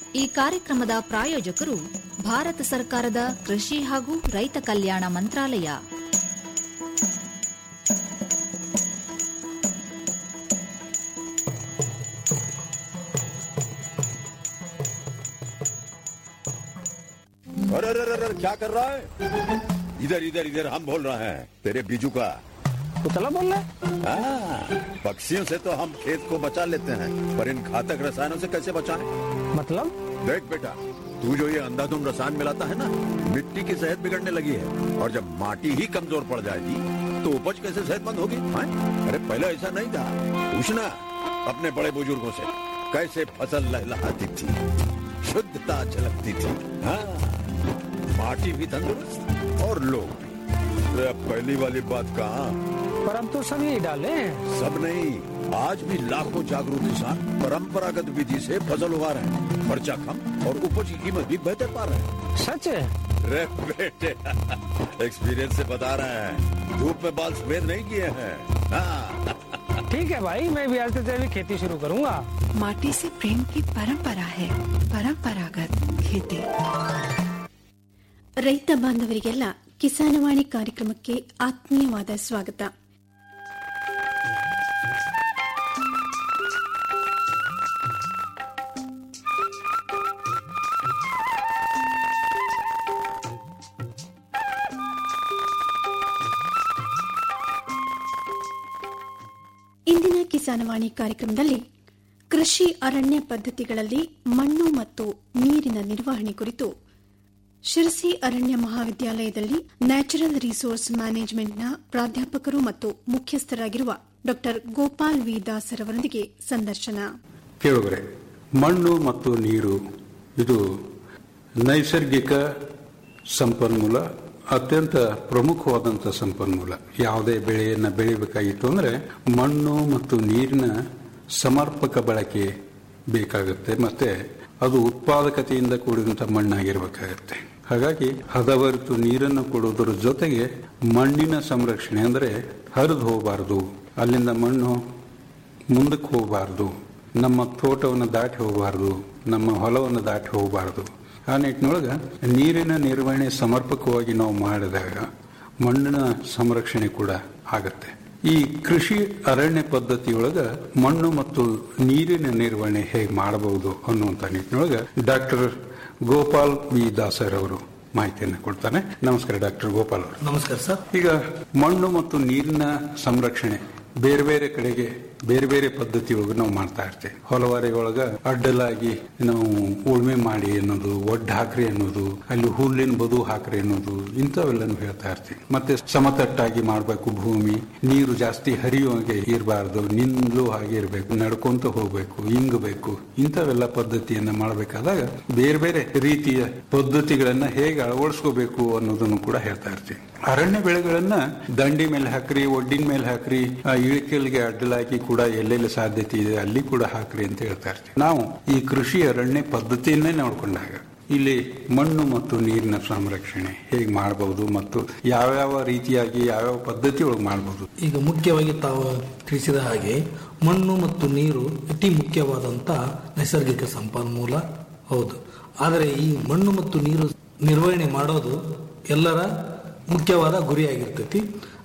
ಈ ಕಾರ್ಯಕ್ರಮದ ಪ್ರಾಯೋಜಕರು ಭಾರತ ಸರ್ಕಾರದ ಕೃಷಿ ಹಾಗೂ ರೈತ ಕಲ್ಯಾಣ ಮಂತ್ರಾಲಯ अरे अरे अरे अरे, क्या कर रहा है इधर इधर इधर हम बोल रहे हैं तेरे बीजू का कुतला बोल रहा है हाँ, पक्षियों से तो हम खेत को बचा लेते हैं पर इन घातक रसायनों से कैसे बचाएं? मतलब देख बेटा तू जो ये अंधाधुंध रसायन मिलाता है ना मिट्टी की सेहत बिगड़ने लगी है और जब माटी ही कमजोर पड़ जाएगी तो उपज कैसे सेहतमंद होगी हाँ? अरे पहले ऐसा नहीं था पूछना अपने बड़े बुजुर्गों से कैसे फसल लहलहाती थी शुद्धता झलकती थी हाँ माटी भी तंदुरुस्त और लोग भी अरे अब पहली वाली बात कहाँ पर अब तो सब यही डाले हैं सब नहीं आज भी लाखों जागरूक किसान परंपरागत विधि से फसल उगा रहे हैं खर्चा कम और उपज की कीमत भी बेहतर पा रहे हैं सच है रे बेटे एक्सपीरियंस से बता रहे हैं धूप में बाल सफेद नहीं किए हैं हाँ ठीक है भाई मैं भी आज से जैविक खेती शुरू करूंगा माटी से प्रेम की परंपरा है परंपरागत खेती ರೈತ ಬಾಂಧವರಿಗೆಲ್ಲ ಕಿಸಾನವಾಣಿ ಕಾರ್ಯಕ್ರಮಕ್ಕೆ ಆತ್ಮೀಯವಾದ ಸ್ವಾಗತ ಇಂದಿನ ಕಿಸಾನವಾಣಿ ಕಾರ್ಯಕ್ರಮದಲ್ಲಿ ಕೃಷಿ ಅರಣ್ಯ ಪದ್ಧತಿಗಳಲ್ಲಿ ಮಣ್ಣು ಮತ್ತು ನೀರಿನ ನಿರ್ವಹಣೆ ಕುರಿತು ಶಿರಸಿ ಅರಣ್ಯ ಮಹಾವಿದ್ಯಾಲಯದಲ್ಲಿ ನ್ಯಾಚುರಲ್ ರಿಸೋರ್ಸ್ ಮ್ಯಾನೇಜ್ಮೆಂಟ್ನ ಪ್ರಾಧ್ಯಾಪಕರು ಮತ್ತು ಮುಖ್ಯಸ್ಥರಾಗಿರುವ ಡಾ ಗೋಪಾಲ್ ವಿ ದಾಸರವರೊಂದಿಗೆ ಸಂದರ್ಶನ ಕೇಳುಗರೆ ಮಣ್ಣು ಮತ್ತು ನೀರು ಇದು ನೈಸರ್ಗಿಕ ಸಂಪನ್ಮೂಲ ಅತ್ಯಂತ ಪ್ರಮುಖವಾದಂಥ ಸಂಪನ್ಮೂಲ ಯಾವುದೇ ಬೆಳೆಯನ್ನು ಬೆಳಿಬೇಕಾಗಿತ್ತು ಅಂದರೆ ಮಣ್ಣು ಮತ್ತು ನೀರಿನ ಸಮರ್ಪಕ ಬಳಕೆ ಬೇಕಾಗುತ್ತೆ ಮತ್ತೆ ಅದು ಉತ್ಪಾದಕತೆಯಿಂದ ಕೂಡಿದಂಥ ಮಣ್ಣಾಗಿರಬೇಕಾಗತ್ತೆ ಹಾಗಾಗಿ ಹದವರಿತು ನೀರನ್ನು ಕೊಡುವುದರ ಜೊತೆಗೆ ಮಣ್ಣಿನ ಸಂರಕ್ಷಣೆ ಅಂದರೆ ಹರಿದು ಹೋಗಬಾರದು ಅಲ್ಲಿಂದ ಮಣ್ಣು ಮುಂದಕ್ಕೆ ಹೋಗಬಾರ್ದು ನಮ್ಮ ತೋಟವನ್ನು ದಾಟಿ ಹೋಗಬಾರ್ದು ನಮ್ಮ ಹೊಲವನ್ನು ದಾಟಿ ಹೋಗಬಾರ್ದು ಆ ನಿಟ್ಟಿನೊಳಗೆ ನೀರಿನ ನಿರ್ವಹಣೆ ಸಮರ್ಪಕವಾಗಿ ನಾವು ಮಾಡಿದಾಗ ಮಣ್ಣಿನ ಸಂರಕ್ಷಣೆ ಕೂಡ ಆಗತ್ತೆ ಈ ಕೃಷಿ ಅರಣ್ಯ ಪದ್ಧತಿಯೊಳಗ ಮಣ್ಣು ಮತ್ತು ನೀರಿನ ನಿರ್ವಹಣೆ ಹೇಗೆ ಮಾಡಬಹುದು ಅನ್ನುವಂಥ ನಿಟ್ಟಿನೊಳಗೆ ಡಾಕ್ಟರ್ ಗೋಪಾಲ್ ವಿ ದಾಸರ್ ಅವರು ಮಾಹಿತಿಯನ್ನು ಕೊಡ್ತಾನೆ ನಮಸ್ಕಾರ ಡಾಕ್ಟರ್ ಗೋಪಾಲ್ ಅವರು ನಮಸ್ಕಾರ ಸರ್ ಈಗ ಮಣ್ಣು ಮತ್ತು ನೀರಿನ ಸಂರಕ್ಷಣೆ ಬೇರೆ ಬೇರೆ ಕಡೆಗೆ ಬೇರೆ ಬೇರೆ ಪದ್ಧತಿಯೊಳಗೆ ನಾವು ಮಾಡ್ತಾ ಇರ್ತೇವೆ ಹೊಲವಾರಿ ಒಳಗ ಅಡ್ಡಲಾಗಿ ನಾವು ಉಳ್ಮೆ ಮಾಡಿ ಅನ್ನೋದು ಒಡ್ಡು ಹಾಕ್ರಿ ಅನ್ನೋದು ಅಲ್ಲಿ ಹುಲ್ಲಿನ ಬದು ಹಾಕ್ರಿ ಅನ್ನೋದು ಇಂಥವೆಲ್ಲನೂ ಹೇಳ್ತಾ ಇರ್ತೀವಿ ಮತ್ತೆ ಸಮತಟ್ಟಾಗಿ ಮಾಡಬೇಕು ಭೂಮಿ ನೀರು ಜಾಸ್ತಿ ಹರಿಯುವಾಗೆ ಇರಬಾರ್ದು ನಿಂದಲೂ ಹಾಗೆ ಇರಬೇಕು ನಡ್ಕೊಂತ ಹೋಗ್ಬೇಕು ಹಿಂಗಬೇಕು ಇಂಥವೆಲ್ಲ ಪದ್ಧತಿಯನ್ನ ಮಾಡಬೇಕಾದಾಗ ಬೇರೆ ಬೇರೆ ರೀತಿಯ ಪದ್ಧತಿಗಳನ್ನ ಹೇಗೆ ಅಳವಡಿಸ್ಕೋಬೇಕು ಅನ್ನೋದನ್ನು ಕೂಡ ಹೇಳ್ತಾ ಇರ್ತೀವಿ ಅರಣ್ಯ ಬೆಳೆಗಳನ್ನ ದಂಡಿ ಮೇಲೆ ಹಾಕ್ರಿ ಒಡ್ಡಿನ ಮೇಲೆ ಹಾಕ್ರಿ ಆ ಇಳಿಕೆಲ್ಗೆ ಅಡ್ಡಲಾಗಿ ಕೂಡ ಎಲ್ಲೆಲ್ಲಿ ಸಾಧ್ಯತೆ ಇದೆ ಅಲ್ಲಿ ಕೂಡ ಹಾಕ್ರಿ ಅಂತ ಹೇಳ್ತಾ ಇರ್ತೀವಿ ನಾವು ಈ ಕೃಷಿ ಅರಣ್ಯ ಪದ್ಧತಿಯನ್ನೇ ನೋಡ್ಕೊಂಡಾಗ ಇಲ್ಲಿ ಮಣ್ಣು ಮತ್ತು ನೀರಿನ ಸಂರಕ್ಷಣೆ ಹೇಗೆ ಮಾಡಬಹುದು ಮತ್ತು ಯಾವ್ಯಾವ ರೀತಿಯಾಗಿ ಯಾವ್ಯಾವ ಪದ್ಧತಿ ಒಳಗೆ ಮಾಡಬಹುದು ಈಗ ಮುಖ್ಯವಾಗಿ ತಾವು ತಿಳಿಸಿದ ಹಾಗೆ ಮಣ್ಣು ಮತ್ತು ನೀರು ಅತಿ ಮುಖ್ಯವಾದಂತ ನೈಸರ್ಗಿಕ ಸಂಪನ್ಮೂಲ ಹೌದು ಆದರೆ ಈ ಮಣ್ಣು ಮತ್ತು ನೀರು ನಿರ್ವಹಣೆ ಮಾಡೋದು ಎಲ್ಲರ ಮುಖ್ಯವಾದ ಗುರಿಯಾಗಿರ್ತೈತಿ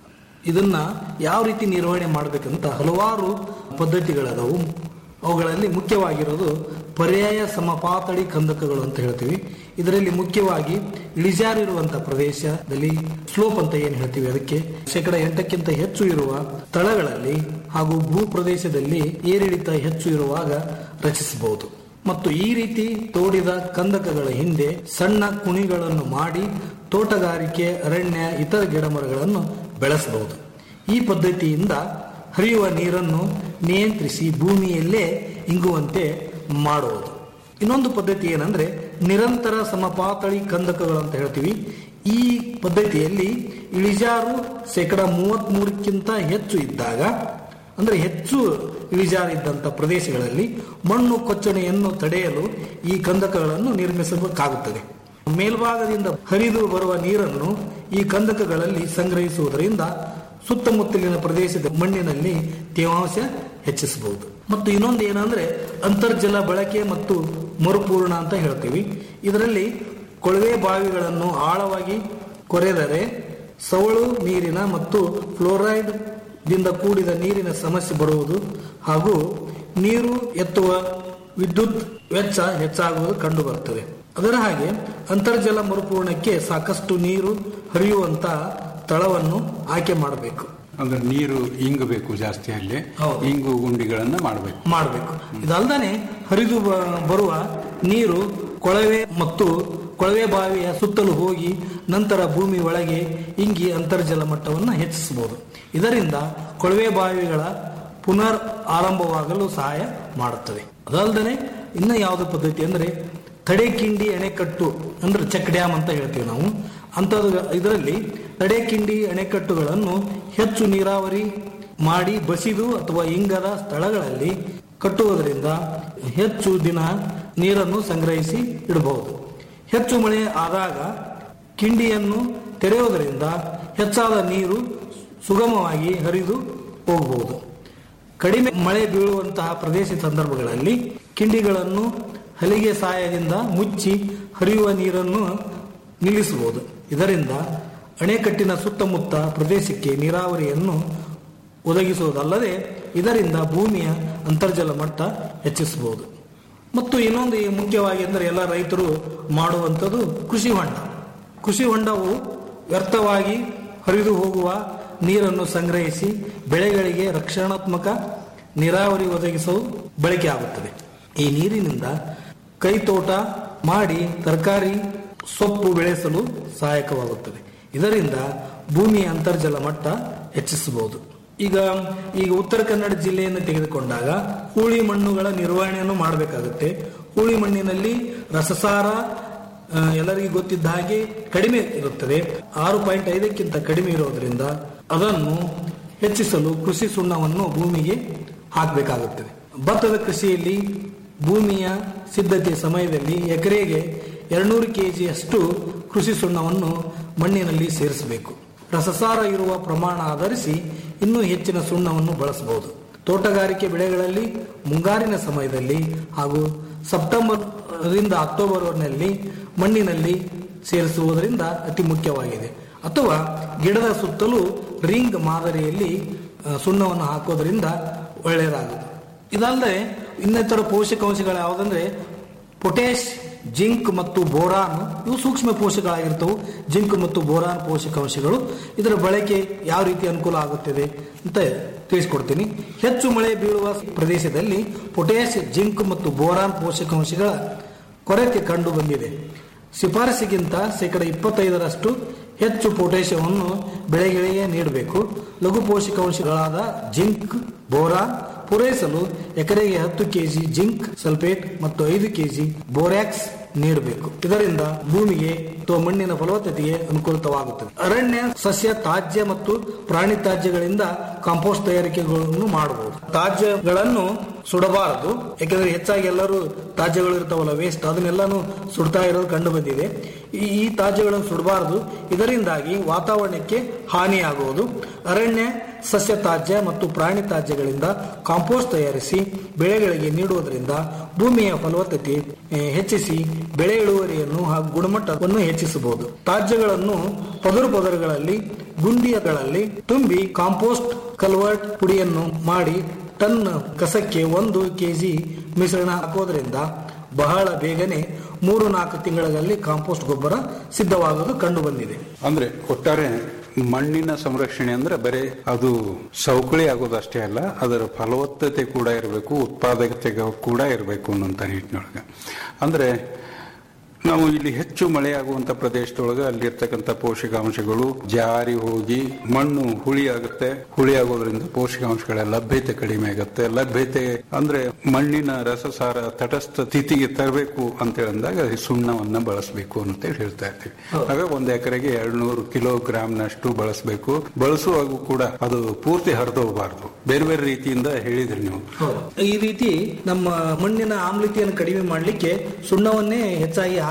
ಇದನ್ನ ಯಾವ ರೀತಿ ನಿರ್ವಹಣೆ ಮಾಡಬೇಕಂತ ಹಲವಾರು ಪದ್ಧತಿಗಳದಾವು ಅವುಗಳಲ್ಲಿ ಮುಖ್ಯವಾಗಿರೋದು ಪರ್ಯಾಯ ಸಮಪಾತಳಿ ಕಂದಕಗಳು ಅಂತ ಹೇಳ್ತೀವಿ ಇದರಲ್ಲಿ ಮುಖ್ಯವಾಗಿ ಇಳಿಜಾರಿರುವಂತಹ ಪ್ರದೇಶದಲ್ಲಿ ಸ್ಲೋಪ್ ಅಂತ ಏನು ಹೇಳ್ತೀವಿ ಅದಕ್ಕೆ ಶೇಕಡ ಎಂಟಕ್ಕಿಂತ ಹೆಚ್ಚು ಇರುವ ಸ್ಥಳಗಳಲ್ಲಿ ಹಾಗೂ ಭೂ ಪ್ರದೇಶದಲ್ಲಿ ಏರಿಳಿತ ಹೆಚ್ಚು ಇರುವಾಗ ರಚಿಸಬಹುದು ಮತ್ತು ಈ ರೀತಿ ತೋಡಿದ ಕಂದಕಗಳ ಹಿಂದೆ ಸಣ್ಣ ಕುಣಿಗಳನ್ನು ಮಾಡಿ ತೋಟಗಾರಿಕೆ ಅರಣ್ಯ ಇತರ ಗಿಡಮರಗಳನ್ನು ಬೆಳೆಸಬಹುದು ಈ ಪದ್ಧತಿಯಿಂದ ಹರಿಯುವ ನೀರನ್ನು ನಿಯಂತ್ರಿಸಿ ಭೂಮಿಯಲ್ಲೇ ಇಂಗುವಂತೆ ಮಾಡುವುದು ಇನ್ನೊಂದು ಪದ್ಧತಿ ಏನಂದ್ರೆ ನಿರಂತರ ಸಮಪಾತಳಿ ಕಂದಕಗಳು ಅಂತ ಹೇಳ್ತೀವಿ ಈ ಪದ್ಧತಿಯಲ್ಲಿ ಇಳಿಜಾರು ಶೇಕಡ ಮೂವತ್ತ್ ಮೂರಕ್ಕಿಂತ ಹೆಚ್ಚು ಇದ್ದಾಗ ಅಂದ್ರೆ ಹೆಚ್ಚು ಇಳಿಜಾರಿದ್ದಂಥ ಪ್ರದೇಶಗಳಲ್ಲಿ ಮಣ್ಣು ಕೊಚ್ಚಣೆಯನ್ನು ತಡೆಯಲು ಈ ಕಂದಕಗಳನ್ನು ನಿರ್ಮಿಸಬೇಕಾಗುತ್ತದೆ ಮೇಲ್ಭಾಗದಿಂದ ಹರಿದು ಬರುವ ನೀರನ್ನು ಈ ಕಂದಕಗಳಲ್ಲಿ ಸಂಗ್ರಹಿಸುವುದರಿಂದ ಸುತ್ತಮುತ್ತಲಿನ ಪ್ರದೇಶದ ಮಣ್ಣಿನಲ್ಲಿ ತೇವಾಂಶ ಹೆಚ್ಚಿಸಬಹುದು ಮತ್ತು ಇನ್ನೊಂದು ಏನಂದ್ರೆ ಅಂತರ್ಜಲ ಬಳಕೆ ಮತ್ತು ಮರುಪೂರ್ಣ ಅಂತ ಹೇಳ್ತೀವಿ ಇದರಲ್ಲಿ ಕೊಳವೆ ಬಾವಿಗಳನ್ನು ಆಳವಾಗಿ ಕೊರೆದರೆ ಸವಳು ನೀರಿನ ಮತ್ತು ಫ್ಲೋರೈಡ್ ದಿಂದ ಕೂಡಿದ ನೀರಿನ ಸಮಸ್ಯೆ ಬರುವುದು ಹಾಗೂ ನೀರು ಎತ್ತುವ ವಿದ್ಯುತ್ ವೆಚ್ಚ ಹೆಚ್ಚಾಗುವುದು ಕಂಡುಬರುತ್ತದೆ ಅದರ ಹಾಗೆ ಅಂತರ್ಜಲ ಮರುಪೂರ್ಣಕ್ಕೆ ಸಾಕಷ್ಟು ನೀರು ಹರಿಯುವಂತ ತಳವನ್ನು ಆಯ್ಕೆ ಮಾಡಬೇಕು ಅಂದ್ರೆ ನೀರು ಇಂಗಬೇಕು ಜಾಸ್ತಿ ಅಲ್ಲಿ ಹೌದು. ಇಂಗು ಗುಂಡಿಗಳನ್ನ ಮಾಡಬೇಕು ಮಾಡಬೇಕು ಇದಲ್ದಾನೆ ಹರಿದು ಬ- ಬರುವ ನೀರು ಕೊಳವೆ ಮತ್ತು ಕೊಳವೆ ಬಾವಿಯ ಸುತ್ತಲೂ ಹೋಗಿ ನಂತರ ಭೂಮಿ ಒಳಗೆ ಇಂಗಿ ಅಂತರ್ಜಲ ಮಟ್ಟವನ್ನು ಹೆಚ್ಚಿಸಬಹುದು ಇದರಿಂದ ಕೊಳವೆ ಬಾವಿಗಳ ಪುನರ್ ಆರಂಭವಾಗಲು ಸಹಾಯ ಮಾಡುತ್ತದೆ ಅದಲ್ಲದೆ ಇನ್ನ ಯಾವುದು ಪದ್ಧತಿ ಅಂದ್ರೆ ತಡೆಕಿಂಡಿ ಅಣೆಕಟ್ಟು ಅಂದ್ರೆ ಚೆಕ್ ಡ್ಯಾಮ್ ಅಂತ ಹೇಳ್ತೀವಿ ನಾವು ಅಂಥದ್ದು ಇದರಲ್ಲಿ ತಡೆಕಿಂಡಿ ಅಣೆಕಟ್ಟುಗಳನ್ನು ಹೆಚ್ಚು ನೀರಾವರಿ ಮಾಡಿ ಬಸಿದು ಅಥವಾ ಇಂಗದ ಸ್ಥಳಗಳಲ್ಲಿ ಕಟ್ಟುವುದರಿಂದ ಹೆಚ್ಚು ದಿನ ನೀರನ್ನು ಸಂಗ್ರಹಿಸಿ ಇಡಬಹುದು ಹೆಚ್ಚು ಮಳೆ ಆದಾಗ ಕಿಂಡಿಯನ್ನು ತೆರೆಯುವುದರಿಂದ ಹೆಚ್ಚಾದ ನೀರು ಸುಗಮವಾಗಿ ಹರಿದು ಹೋಗಬಹುದು ಕಡಿಮೆ ಮಳೆ ಬೀಳುವಂತಹ ಪ್ರದೇಶ ಸಂದರ್ಭಗಳಲ್ಲಿ ಕಿಂಡಿಗಳನ್ನು ಹಲಿಗೆ ಸಹಾಯದಿಂದ ಮುಚ್ಚಿ ಹರಿಯುವ ನೀರನ್ನು ನಿಲ್ಲಿಸಬಹುದು ಇದರಿಂದ ಅಣೆಕಟ್ಟಿನ ಸುತ್ತಮುತ್ತ ಪ್ರದೇಶಕ್ಕೆ ನೀರಾವರಿಯನ್ನು ಒದಗಿಸುವುದಲ್ಲದೆ ಇದರಿಂದ ಭೂಮಿಯ ಅಂತರ್ಜಲ ಮಟ್ಟ ಹೆಚ್ಚಿಸಬಹುದು ಮತ್ತು ಇನ್ನೊಂದು ಈ ಮುಖ್ಯವಾಗಿ ಅಂದರೆ ಎಲ್ಲ ರೈತರು ಮಾಡುವಂಥದ್ದು ಕೃಷಿ ಹೊಂಡ ಕೃಷಿ ಹೊಂಡವು ವ್ಯರ್ಥವಾಗಿ ಹರಿದು ಹೋಗುವ ನೀರನ್ನು ಸಂಗ್ರಹಿಸಿ ಬೆಳೆಗಳಿಗೆ ರಕ್ಷಣಾತ್ಮಕ ನೀರಾವರಿ ಒದಗಿಸಲು ಬಳಕೆ ಆಗುತ್ತದೆ ಈ ನೀರಿನಿಂದ ಕೈತೋಟ ಮಾಡಿ ತರಕಾರಿ ಸೊಪ್ಪು ಬೆಳೆಸಲು ಸಹಾಯಕವಾಗುತ್ತದೆ ಇದರಿಂದ ಭೂಮಿಯ ಅಂತರ್ಜಲ ಮಟ್ಟ ಹೆಚ್ಚಿಸಬಹುದು ಈಗ ಈಗ ಉತ್ತರ ಕನ್ನಡ ಜಿಲ್ಲೆಯನ್ನು ತೆಗೆದುಕೊಂಡಾಗ ಹೂಳಿ ಮಣ್ಣುಗಳ ನಿರ್ವಹಣೆಯನ್ನು ಮಾಡಬೇಕಾಗುತ್ತೆ ಹೂಳಿ ಮಣ್ಣಿನಲ್ಲಿ ರಸಸಾರ ಆ, ಎಲ್ಲರಿಗೂ ಗೊತ್ತಿದ್ದ ಹಾಗೆ ಕಡಿಮೆ ಇರುತ್ತದೆ ಆರು ಪಾಯಿಂಟ್ ಐದಕ್ಕಿಂತ ಕಡಿಮೆ ಇರೋದ್ರಿಂದ ಅದನ್ನು ಹೆಚ್ಚಿಸಲು ಕೃಷಿ ಸುಣ್ಣವನ್ನು ಭೂಮಿಗೆ ಹಾಕಬೇಕಾಗುತ್ತದೆ ಭತ್ತದ ಕೃಷಿಯಲ್ಲಿ ಭೂಮಿಯ ಸಿದ್ಧತೆ ಸಮಯದಲ್ಲಿ ಎಕರೆಗೆ ಎರಡ್ನೂರು ಕೆಜಿಯಷ್ಟು ಕೃಷಿ ಸುಣ್ಣವನ್ನು ಮಣ್ಣಿನಲ್ಲಿ ಸೇರಿಸಬೇಕು ರಸಸಾರ ಇರುವ ಪ್ರಮಾಣ ಆಧರಿಸಿ ಇನ್ನೂ ಹೆಚ್ಚಿನ ಸುಣ್ಣವನ್ನು ಬಳಸಬಹುದು ತೋಟಗಾರಿಕೆ ಬೆಳೆಗಳಲ್ಲಿ ಮುಂಗಾರಿನ ಸಮಯದಲ್ಲಿ ಹಾಗೂ ಸೆಪ್ಟೆಂಬರ್ ರಿಂದ ಅಕ್ಟೋಬರ್ನಲ್ಲಿ ಮಣ್ಣಿನಲ್ಲಿ ಸೇರಿಸುವುದರಿಂದ ಅತಿ ಮುಖ್ಯವಾಗಿದೆ ಅಥವಾ ಗಿಡದ ಸುತ್ತಲೂ ರಿಂಗ್ ಮಾದರಿಯಲ್ಲಿ ಆ, ಸುಣ್ಣವನ್ನು ಹಾಕೋದ್ರಿಂದ ಒಳ್ಳೆಯದಾಗುತ್ತೆ ಇದಲ್ಲದೆ ಇನ್ನಿತರ ಪೋಷಕಾಂಶಗಳು ಯಾವುದಂದ್ರೆ ಪೊಟ್ಯಾಶ್ ಜಿಂಕ್ ಮತ್ತು ಬೋರಾನ್ ಇವು ಸೂಕ್ಷ್ಮ ಪೋಷಕಗಳಾಗಿರ್ತವೆ ಜಿಂಕ್ ಮತ್ತು ಬೋರಾನ್ ಪೋಷಕಾಂಶಗಳು ಇದರ ಬಳಕೆ ಯಾವ ರೀತಿ ಅನುಕೂಲ ಆಗುತ್ತದೆ ಅಂತ ತಿಳಿಸ್ಕೊಡ್ತೀನಿ ಹೆಚ್ಚು ಮಳೆ ಬೀಳುವ ಪ್ರದೇಶದಲ್ಲಿ ಪೊಟ್ಯಾಶ್ ಜಿಂಕ್ ಮತ್ತು ಬೋರಾನ್ ಪೋಷಕಾಂಶಗಳ ಕೊರತೆ ಕಂಡು ಬಂದಿದೆ ಶಿಫಾರಸಿಗಿಂತ ಶೇಕಡ ಇಪ್ಪತ್ತೈದರಷ್ಟು ಹೆಚ್ಚು ಪೊಟ್ಯಾಷಿಯವನ್ನು ಬೆಳೆಗಳಿಗೆ ನೀಡಬೇಕು ಲಘು ಪೋಷಕಾಂಶಗಳಾದ ಜಿಂಕ್ ಬೋರಾನ್ ಪೂರೈಸಲು ಎಕರೆಗೆ ಹತ್ತು ಕೆಜಿ ಜಿಂಕ್ ಸಲ್ಫೇಟ್ ಮತ್ತು ಐದು ಕೆಜಿ ಬೋರ್ಯಾಕ್ಸ್ ನೀಡಬೇಕು ಇದರಿಂದ ಭೂಮಿಗೆ ಅಥವಾ ಮಣ್ಣಿನ ಫಲವತ್ತತೆಗೆ ಅನುಕೂಲವಾಗುತ್ತದೆ ಅರಣ್ಯ ಸಸ್ಯ ತಾಜ್ಯ ಮತ್ತು ಪ್ರಾಣಿ ತ್ಯಾಜ್ಯಗಳಿಂದ ಕಾಂಪೋಸ್ಟ್ ತಯಾರಿಕೆಗಳನ್ನು ಮಾಡಬಹುದು ತಾಜ್ಯಗಳನ್ನು ಸುಡಬಾರದು ಯಾಕೆಂದ್ರೆ ಹೆಚ್ಚಾಗಿ ಎಲ್ಲರೂ ತಾಜ್ಯಗಳು ಇರ್ತಾವಲ್ಲ ವೇಸ್ಟ್ ಅದನ್ನೆಲ್ಲಾನು ಸುಡ್ತಾ ಇರೋದು ಕಂಡು ಬಂದಿದೆ ಈ ಈ ತಾಜ್ಯಗಳನ್ನು ಸುಡಬಾರದು ಇದರಿಂದಾಗಿ ವಾತಾವರಣಕ್ಕೆ ಹಾನಿಯಾಗುವುದು ಅರಣ್ಯ ಸಸ್ಯ ತ್ಯಾಜ್ಯ ಮತ್ತು ಪ್ರಾಣಿ ತ್ಯಾಜ್ಯಗಳಿಂದ ಕಾಂಪೋಸ್ಟ್ ತಯಾರಿಸಿ ಬೆಳೆಗಳಿಗೆ ನೀಡುವುದರಿಂದ ಭೂಮಿಯ ಫಲವತ್ತತೆ ಆ, ಹೆಚ್ಚಿಸಿ ಬೆಳೆ ಇಳುವರಿಯನ್ನು ಹಾಗೂ ಗುಣಮಟ್ಟವನ್ನು ಹೆಚ್ಚಿಸಬಹುದು ತಾಜ್ಯಗಳನ್ನು ಪದರು ಪದರುಗಳಲ್ಲಿ ಗುಂಡಿಗಳಲ್ಲಿ ತುಂಬಿ ಕಾಂಪೋಸ್ಟ್ ಕಲ್ವರ್ಟ್ ಪುಡಿಯನ್ನು ಮಾಡಿ ಟನ್ ಕಸಕ್ಕೆ ಒಂದು ಕೆಜಿ ಮಿಶ್ರಣ ಹಾಕೋದ್ರಿಂದ ಬಹಳ ಬೇಗನೆ ಮೂರು ನಾಲ್ಕು ತಿಂಗಳಲ್ಲಿ ಕಾಂಪೋಸ್ಟ್ ಗೊಬ್ಬರ ಸಿದ್ಧವಾಗುವುದು ಕಂಡು ಬಂದಿದೆ ಅಂದ್ರೆ ಒಟ್ಟಾರೆ ಮಣ್ಣಿನ ಸಂರಕ್ಷಣೆ ಅಂದ್ರೆ ಬರೀ ಅದು ಸವಕಳಿ ಆಗೋದಷ್ಟೇ ಅಲ್ಲ ಅದರ ಫಲವತ್ತತೆ ಕೂಡ ಇರಬೇಕು ಉತ್ಪಾದಕತೆ ಕೂಡ ಇರಬೇಕು ಅನ್ನೋಂಥ ನಿಟ್ಟಿನೊಳಗೆ ಅಂದ್ರೆ ನಾವು ಇಲ್ಲಿ ಹೆಚ್ಚು ಮಳೆಯಾಗುವಂತ ಪ್ರದೇಶದೊಳಗೆ ಅಲ್ಲಿರ್ತಕ್ಕಂಥ ಪೋಷಕಾಂಶಗಳು ಜಾರಿ ಹೋಗಿ ಮಣ್ಣು ಹುಳಿ ಆಗುತ್ತೆ ಹುಳಿ ಆಗೋದ್ರಿಂದ ಪೋಷಕಾಂಶಗಳ ಲಭ್ಯತೆ ಕಡಿಮೆ ಆಗುತ್ತೆ ಲಭ್ಯತೆ ಅಂದ್ರೆ ಮಣ್ಣಿನ ರಸಸಾರ ತಟಸ್ಥ ಸ್ಥಿತಿಗೆ ತರಬೇಕು ಅಂತ ಹೇಳಿದಾಗ ಈ ಸುಣ್ಣವನ್ನ ಬಳಸಬೇಕು ಅಂತ ಹೇಳ್ತಾ ಇರ್ತೀವಿ ಹಾಗಾಗಿ ಒಂದ್ ಎಕರೆಗೆ ಎರಡ್ ನೂರು ಕಿಲೋಗ್ರಾಂನಷ್ಟು ಬಳಸಬೇಕು ಬಳಸುವಾಗ ಕೂಡ ಅದು ಪೂರ್ತಿ ಹರಿದೋಗಬಾರ್ದು ಬೇರೆ ಬೇರೆ ರೀತಿಯಿಂದ ಹೇಳಿದ್ರಿ ನೀವು ಈ ರೀತಿ ನಮ್ಮ ಮಣ್ಣಿನ ಆಮ್ಲತೆಯನ್ನು ಕಡಿಮೆ ಮಾಡಲಿಕ್ಕೆ ಸುಣ್ಣವನ್ನೇ ಹೆಚ್ಚಾಗಿ ಹಾಕ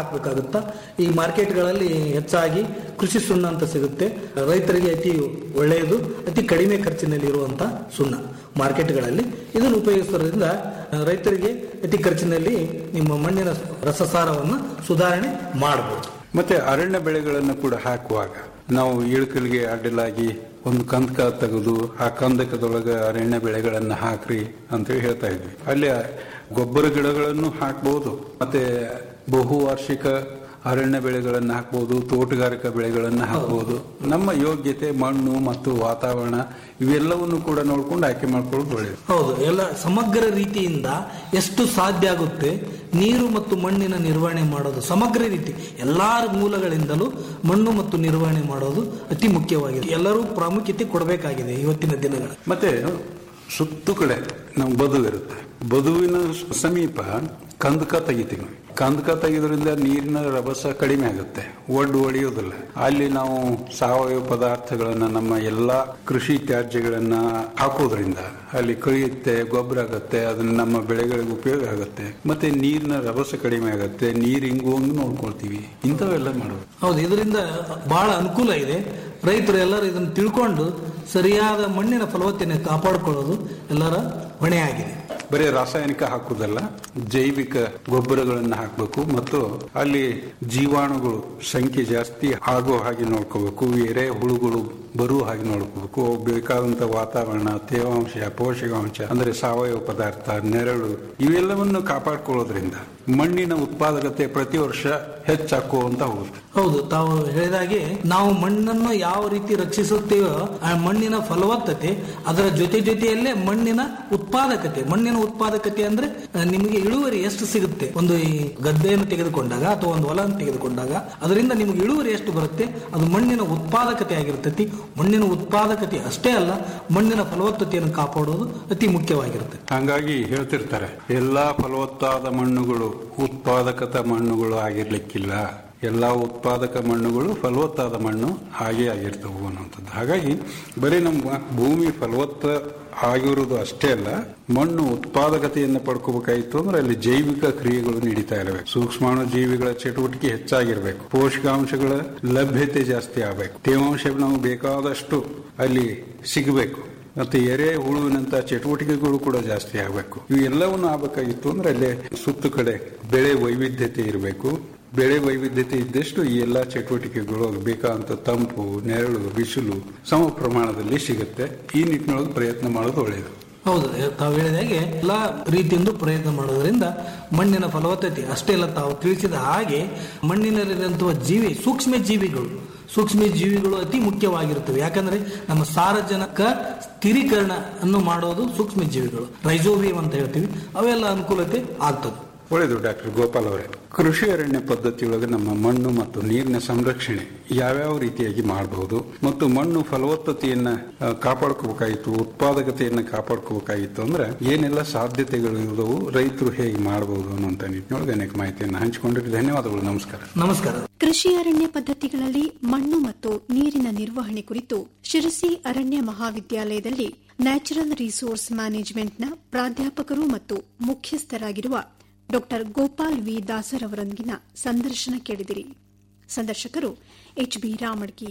ಹಾಕಬೇಕಾಗುತ್ತಾ ಈ ಮಾರ್ಕೆಟ್ಗಳಲ್ಲಿ ಹೆಚ್ಚಾಗಿ ಕೃಷಿ ಸುಣ್ಣ ಅಂತ ಸಿಗುತ್ತೆ ರೈತರಿಗೆ ಅತಿ ಒಳ್ಳೆಯದು ಅತಿ ಕಡಿಮೆ ಖರ್ಚಿನಲ್ಲಿ ಇರುವಂತ ಸುಣ್ಣ ಮಾರ್ಕೆಟ್ಗಳಲ್ಲಿ ಇದನ್ನು ಉಪಯೋಗಿಸೋದ್ರಿಂದ ಆ, ರೈತರಿಗೆ ಅತಿ ಖರ್ಚಿನಲ್ಲಿ ನಿಮ್ಮ ಮಣ್ಣಿನ ರಸಸಾರವನ್ನು ಸುಧಾರಣೆ ಮಾಡಬಹುದು ಮತ್ತೆ ಅರಣ್ಯ ಬೆಳೆಗಳನ್ನು ಕೂಡ ಹಾಕುವಾಗ ನಾವು ಇಳುಕಲಿಗೆ ಅಡ್ಡಲಾಗಿ ಒಂದು ಕಂದಕ ತೆಗೆದು ಆ ಕಂದಕದೊಳಗೆ ಅರಣ್ಯ ಬೆಳೆಗಳನ್ನ ಹಾಕ್ರಿ ಅಂತೇಳಿ ಹೇಳ್ತಾ ಇದ್ವಿ ಅಲ್ಲಿ ಗೊಬ್ಬರ ಗಿಡಗಳನ್ನು ಹಾಕ್ಬಹುದು ಮತ್ತೆ ಬಹುವಾರ್ಷಿಕ ಅರಣ್ಯ ಬೆಳೆಗಳನ್ನು ಹಾಕ್ಬಹುದು ತೋಟಗಾರಿಕಾ ಬೆಳೆಗಳನ್ನು ಹಾಕ್ಬಹುದು ನಮ್ಮ ಯೋಗ್ಯತೆ ಮಣ್ಣು ಮತ್ತು ವಾತಾವರಣ ಇವೆಲ್ಲವನ್ನು ಕೂಡ ನೋಡ್ಕೊಂಡು ಆಯ್ಕೆ ಮಾಡ್ಕೊಳ್ಳೋದು ಒಳ್ಳೆಯದು ಹೌದು ಎಲ್ಲ ಸಮಗ್ರ ರೀತಿಯಿಂದ ಎಷ್ಟು ಸಾಧ್ಯ ಆಗುತ್ತೆ ನೀರು ಮತ್ತು ಮಣ್ಣಿನ ನಿರ್ವಹಣೆ ಮಾಡೋದು ಸಮಗ್ರ ರೀತಿ ಎಲ್ಲಾ ಮೂಲಗಳಿಂದಲೂ ಮಣ್ಣು ಮತ್ತು ನಿರ್ವಹಣೆ ಮಾಡೋದು ಅತಿ ಮುಖ್ಯವಾಗಿದೆ ಎಲ್ಲರೂ ಪ್ರಾಮುಖ್ಯತೆ ಕೊಡಬೇಕಾಗಿದೆ ಇವತ್ತಿನ ದಿನಗಳ ಮತ್ತೆ ಸುತ್ತು ಕಡೆ ನಮ್ಮ ಬದುವು ಇರುತ್ತೆ ಬದುವಿನ ಸಮೀಪ ಕಂದಕ ತೆಗಿತೀವಿ ಕಂದಕ ತೆಗೆದ್ರಿಂದ ನೀರಿನ ರಭಸ ಕಡಿಮೆ ಆಗುತ್ತೆ ಒಡ್ಡು ಒಡೆಯೋದಿಲ್ಲ ಅಲ್ಲಿ ನಾವು ಸಾವಯವ ಪದಾರ್ಥಗಳನ್ನ ನಮ್ಮ ಎಲ್ಲಾ ಕೃಷಿ ತ್ಯಾಜ್ಯಗಳನ್ನ ಹಾಕೋದ್ರಿಂದ ಅಲ್ಲಿ ಕಳಿಯುತ್ತೆ ಗೊಬ್ಬರ ಆಗುತ್ತೆ ಅದನ್ನ ನಮ್ಮ ಬೆಳೆಗಳಿಗೆ ಉಪಯೋಗ ಆಗುತ್ತೆ ಮತ್ತೆ ನೀರಿನ ರಭಸ ಕಡಿಮೆ ಆಗುತ್ತೆ ನೀರು ಹಿಂಗುವಂಗ್ ನೋಡ್ಕೊಳ್ತೀವಿ ಇಂಥವೆಲ್ಲ ಮಾಡೋದು ಹೌದು ಇದರಿಂದ ಬಹಳ ಅನುಕೂಲ ಇದೆ ರೈತರು ಎಲ್ಲರೂ ಇದನ್ನು ತಿಳ್ಕೊಂಡು ಸರಿಯಾದ ಮಣ್ಣಿನ ಫಲವತ್ತತೆಯನ್ನು ಕಾಪಾಡಿಕೊಳ್ಳೋದು ಎಲ್ಲರ ಹೊಣೆಯಾಗಿದೆ ಬರೀ ರಾಸಾಯನಿಕ ಹಾಕುದಲ್ಲ ಜೈವಿಕ ಗೊಬ್ಬರಗಳನ್ನು ಹಾಕಬೇಕು ಮತ್ತು ಅಲ್ಲಿ ಜೀವಾಣುಗಳು ಸಂಖ್ಯೆ ಜಾಸ್ತಿ ಆಗೋ ಹಾಗೆ ನೋಡ್ಕೋಬೇಕು ಎರೆ ಹುಳುಗಳು ಬರುವ ಹಾಗೆ ನೋಡ್ಕೋಬೇಕು ಅವು ಬೇಕಾದಂತ ವಾತಾವರಣ ತೇವಾಂಶ ಪೋಷಕಾಂಶ ಅಂದ್ರೆ ಸಾವಯವ ಪದಾರ್ಥ ನೆರಳು ಇವೆಲ್ಲವನ್ನು ಕಾಪಾಡ್ಕೊಳ್ಳೋದ್ರಿಂದ ಮಣ್ಣಿನ ಉತ್ಪಾದಕತೆ ಪ್ರತಿ ವರ್ಷ ಹೆಚ್ಚಾಕುವಂತ ಹೋಗುತ್ತೆ ಹೌದು ತಾವು ಹೇಳಿದಾಗೆ ನಾವು ಮಣ್ಣನ್ನು ಯಾವ ರೀತಿ ರಕ್ಷಿಸುತ್ತೇವೋ ಆ ಮಣ್ಣಿನ ಫಲವತ್ತತೆ ಅದರ ಜೊತೆ ಜೊತೆಯಲ್ಲೇ ಮಣ್ಣಿನ ಉತ್ಪಾದಕತೆ ಮಣ್ಣಿನ ಉತ್ಪಾದಕತೆ ಅಂದ್ರೆ ಆ, ನಿಮಗೆ ಇಳುವರಿ ಎಷ್ಟು ಸಿಗುತ್ತೆ ಒಂದು ಈ ಗದ್ದೆಯನ್ನು ತೆಗೆದುಕೊಂಡಾಗ ಅಥವಾ ಒಂದು ಹೊಲವನ್ನು ತೆಗೆದುಕೊಂಡಾಗ ಅದರಿಂದ ನಿಮಗೆ ಇಳುವರಿ ಎಷ್ಟು ಬರುತ್ತೆ ಅದು ಮಣ್ಣಿನ ಉತ್ಪಾದಕತೆ ಆಗಿರ್ತೈತಿ ಮಣ್ಣಿನ ಉತ್ಪಾದಕತೆ ಅಷ್ಟೇ ಅಲ್ಲ ಮಣ್ಣಿನ ಫಲವತ್ತತೆಯನ್ನು ಕಾಪಾಡೋದು ಅತಿ ಮುಖ್ಯವಾಗಿರುತ್ತೆ ಹಂಗಾಗಿ ಹೇಳ್ತಿರ್ತಾರೆ ಎಲ್ಲಾ ಫಲವತ್ತಾದ ಮಣ್ಣುಗಳು ಉತ್ಪಾದಕತ ಮಣ್ಣುಗಳು ಆಗಿರ್ಲಿಕ್ಕಿಲ್ಲ ಎಲ್ಲಾ ಉತ್ಪಾದಕ ಮಣ್ಣುಗಳು ಫಲವತ್ತಾದ ಮಣ್ಣು ಹಾಗೆ ಆಗಿರ್ತವು ಅನ್ನುವಂಥದ್ದು ಹಾಗಾಗಿ ಬರೀ ನಮ್ಮ ಭೂಮಿ ಫಲವತ್ತ ಆಗಿರುವುದು ಅಷ್ಟೇ ಅಲ್ಲ ಮಣ್ಣು ಉತ್ಪಾದಕತೆಯನ್ನು ಪಡ್ಕೋಬೇಕಾಯಿತು ಅಂದ್ರೆ ಅಲ್ಲಿ ಜೈವಿಕ ಕ್ರಿಯೆಗಳು ನಡೀತಾ ಇರಬೇಕು ಸೂಕ್ಷ್ಮಾಣು ಜೀವಿಗಳ ಚಟುವಟಿಕೆ ಹೆಚ್ಚಾಗಿರ್ಬೇಕು ಪೋಷಕಾಂಶಗಳ ಲಭ್ಯತೆ ಜಾಸ್ತಿ ಆಗಬೇಕು ತೇವಾಂಶ ನಾವು ಬೇಕಾದಷ್ಟು ಅಲ್ಲಿ ಸಿಗಬೇಕು ಮತ್ತೆ ಎರೆ ಹುಳುವಿನಂತ ಚಟುವಟಿಕೆಗಳು ಕೂಡ ಜಾಸ್ತಿ ಆಗಬೇಕು ಇವು ಎಲ್ಲವನ್ನು ಆಗಬೇಕಾಗಿತ್ತು ಅಂದ್ರೆ ಅಲ್ಲಿ ಸುತ್ತ ಕಡೆ ಬೆಳೆ ವೈವಿಧ್ಯತೆ ಇರಬೇಕು ಬೆಳೆ ವೈವಿಧ್ಯತೆ ಇದ್ದಷ್ಟು ಈ ಎಲ್ಲಾ ಚಟುವಟಿಕೆಗಳು ಬೇಕಾದಂತ ತಂಪು ನೆರಳು ಬಿಸಿಲು ಸಮ ಪ್ರಮಾಣದಲ್ಲಿ ಸಿಗುತ್ತೆ ಈ ನಿಟ್ಟಿನೊಳಗೆ ಪ್ರಯತ್ನ ಮಾಡೋದು ಒಳ್ಳೆಯದು ಹೌದು ತಾವು ಹೇಳಿದಾಗೆ ಎಲ್ಲಾ ರೀತಿಯಿಂದ ಪ್ರಯತ್ನ ಮಾಡೋದ್ರಿಂದ ಮಣ್ಣಿನ ಫಲವತ್ತತೆ ಅಷ್ಟೇ ಅಲ್ಲ ತಾವು ತಿಳಿಸಿದ ಹಾಗೆ ಮಣ್ಣಿನಲ್ಲಿರುವಂತಹ ಜೀವಿ ಸೂಕ್ಷ್ಮ ಜೀವಿಗಳು ಸೂಕ್ಷ್ಮ ಜೀವಿಗಳು ಅತಿ ಮುಖ್ಯವಾಗಿರುತ್ತವೆ ಯಾಕಂದ್ರೆ ನಮ್ಮ ಸಾರಜನಕ ಸ್ಥಿರೀಕರಣ ಅನ್ನು ಮಾಡೋದು ಸೂಕ್ಷ್ಮ ಜೀವಿಗಳು ರೈಜೋಬಿಯಂ ಅಂತ ಹೇಳ್ತೀವಿ ಅವೆಲ್ಲ ಅನುಕೂಲತೆ ಆಗ್ತದೆ ಒಳ್ಳೆಯದು ಡಾಕ್ಟರ್ ಗೋಪಾಲ್ ಅವರೇ ಕೃಷಿ ಅರಣ್ಯ ಪದ್ಧತಿಯೊಳಗೆ ನಮ್ಮ ಮಣ್ಣು ಮತ್ತು ನೀರಿನ ಸಂರಕ್ಷಣೆ ಯಾವ್ಯಾವ ರೀತಿಯಾಗಿ ಮಾಡಬಹುದು ಮತ್ತು ಮಣ್ಣು ಫಲವತ್ತತೆಯನ್ನ ಆ, ಕಾಪಾಡ್ಕೋಬೇಕಾಗಿತ್ತು ಉತ್ಪಾದಕತೆಯನ್ನ ಕಾಪಾಡ್ಕೋಬೇಕಾಗಿತ್ತು ಅಂದ್ರೆ ಏನೆಲ್ಲ ಸಾಧ್ಯತೆಗಳು ಇರುವುದವು ರೈತರು ಹೇಗೆ ಮಾಡಬಹುದು ಅನ್ನುವಂತ ನಿಟ್ಟಿನೊಳಗೆ ಅನೇಕ ಮಾಹಿತಿಯನ್ನು ಹಂಚಿಕೊಂಡಿರಿ ಧನ್ಯವಾದಗಳು ನಮಸ್ಕಾರ ನಮಸ್ಕಾರ ಕೃಷಿ ಅರಣ್ಯ ಪದ್ಧತಿಗಳಲ್ಲಿ ಮಣ್ಣು ಮತ್ತು ನೀರಿನ ನಿರ್ವಹಣೆ ಕುರಿತು ಶಿರಸಿ ಅರಣ್ಯ ಮಹಾವಿದ್ಯಾಲಯದಲ್ಲಿ ನ್ಯಾಚುರಲ್ ರಿಸೋರ್ಸ್ ಮ್ಯಾನೇಜ್ಮೆಂಟ್ನ ಪ್ರಾಧ್ಯಾಪಕರು ಮತ್ತು ಮುಖ್ಯಸ್ಥರಾಗಿರುವ ಡಾ ಗೋಪಾಲ್ ವಿ ದಾಸರ್ ಅವರೊಂದಿಗಿನ ಸಂದರ್ಶನ ಕೇಳಿದಿರಿ ಸಂದರ್ಶಕರು ಎಚ್ ಬಿ ರಾಮಡ್ಗಿ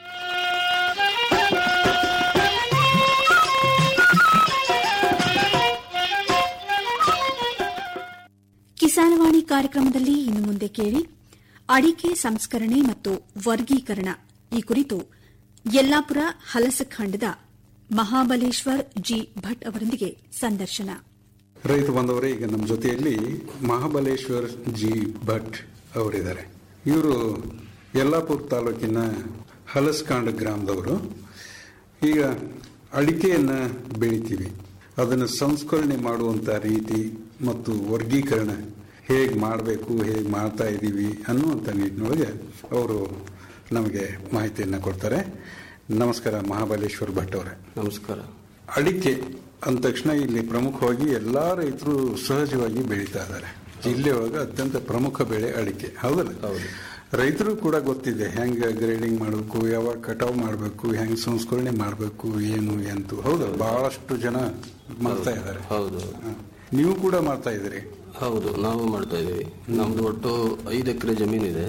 ಕಿಸಾನವಾಣಿ ಕಾರ್ಯಕ್ರಮದಲ್ಲಿ ಇನ್ನು ಮುಂದೆ ಕೇಳಿ ಅಡಿಕೆ ಸಂಸ್ಕರಣೆ ಮತ್ತು ವರ್ಗೀಕರಣ ಈ ಕುರಿತು ಯಲ್ಲಾಪುರ ಹಲಸಖಂಡದ ಮಹಾಬಲೇಶ್ವರ್ ಜಿ ಭಟ್ ಅವರೊಂದಿಗೆ ಸಂದರ್ಶನ ರೈತ ಬಂದವರೇ ಈಗ ನಮ್ಮ ಜೊತೆಯಲ್ಲಿ ಮಹಾಬಲೇಶ್ವರ್ ಜಿ ಭಟ್ ಅವರಿದ್ದಾರೆ ಇವರು ಯಲ್ಲಾಪುರ ತಾಲೂಕಿನ ಹಲಸ್ಕಾಂಡ ಗ್ರಾಮದವರು ಈಗ ಅಡಿಕೆಯನ್ನು ಬೆಳಿತೀವಿ ಅದನ್ನು ಸಂಸ್ಕರಣೆ ಮಾಡುವಂತ ರೀತಿ ಮತ್ತು ವರ್ಗೀಕರಣ ಹೇಗೆ ಮಾಡಬೇಕು ಹೇಗೆ ಮಾಡ್ತಾ ಇದ್ದೀವಿ ಅನ್ನುವಂಥ ನಿಟ್ಟಿನೊಳಗೆ ಅವರು ನಮಗೆ ಮಾಹಿತಿಯನ್ನು ಕೊಡ್ತಾರೆ ನಮಸ್ಕಾರ ಮಹಾಬಲೇಶ್ವರ್ ಭಟ್ ಅವರೇ ನಮಸ್ಕಾರ ಅಡಿಕೆ ಅಂದ ತಕ್ಷಣ ಇಲ್ಲಿ ಪ್ರಮುಖವಾಗಿ ಎಲ್ಲಾ ರೈತರು ಸಹಜವಾಗಿ ಬೆಳೀತಾ ಇದ್ದಾರೆ ಜಿಲ್ಲೆಯೊಳಗೆ ಅತ್ಯಂತ ಪ್ರಮುಖ ಬೆಳೆ ಅಡಿಕೆ ಹೌದಲ್ಲ ಹೌದು. ರೈತರು ಕೂಡ ಗೊತ್ತಿದೆ ಹೆಂಗ ಗ್ರೇಡಿಂಗ್ ಮಾಡಬೇಕು ಯಾವಾಗ ಕಟಾವ್ ಮಾಡಬೇಕು ಹೆಂಗ್ ಸಂಸ್ಕರಣೆ ಮಾಡಬೇಕು ಏನು ಎಂತು ಹೌದಲ್ಲ ಬಹಳಷ್ಟು ಜನ ಮಾಡ್ತಾ ಇದ್ದಾರೆ ಹೌದು ಹ. ನೀವು ಕೂಡ ಮಾಡ್ತಾ ಇದ್ದೀರಿ ಹೌದು ನಾವು ಮಾಡ್ತಾ ಇದ್ದೀವಿ ನಮ್ದು ಒಟ್ಟು ಐದು ಎಕರೆ ಜಮೀನಿದೆ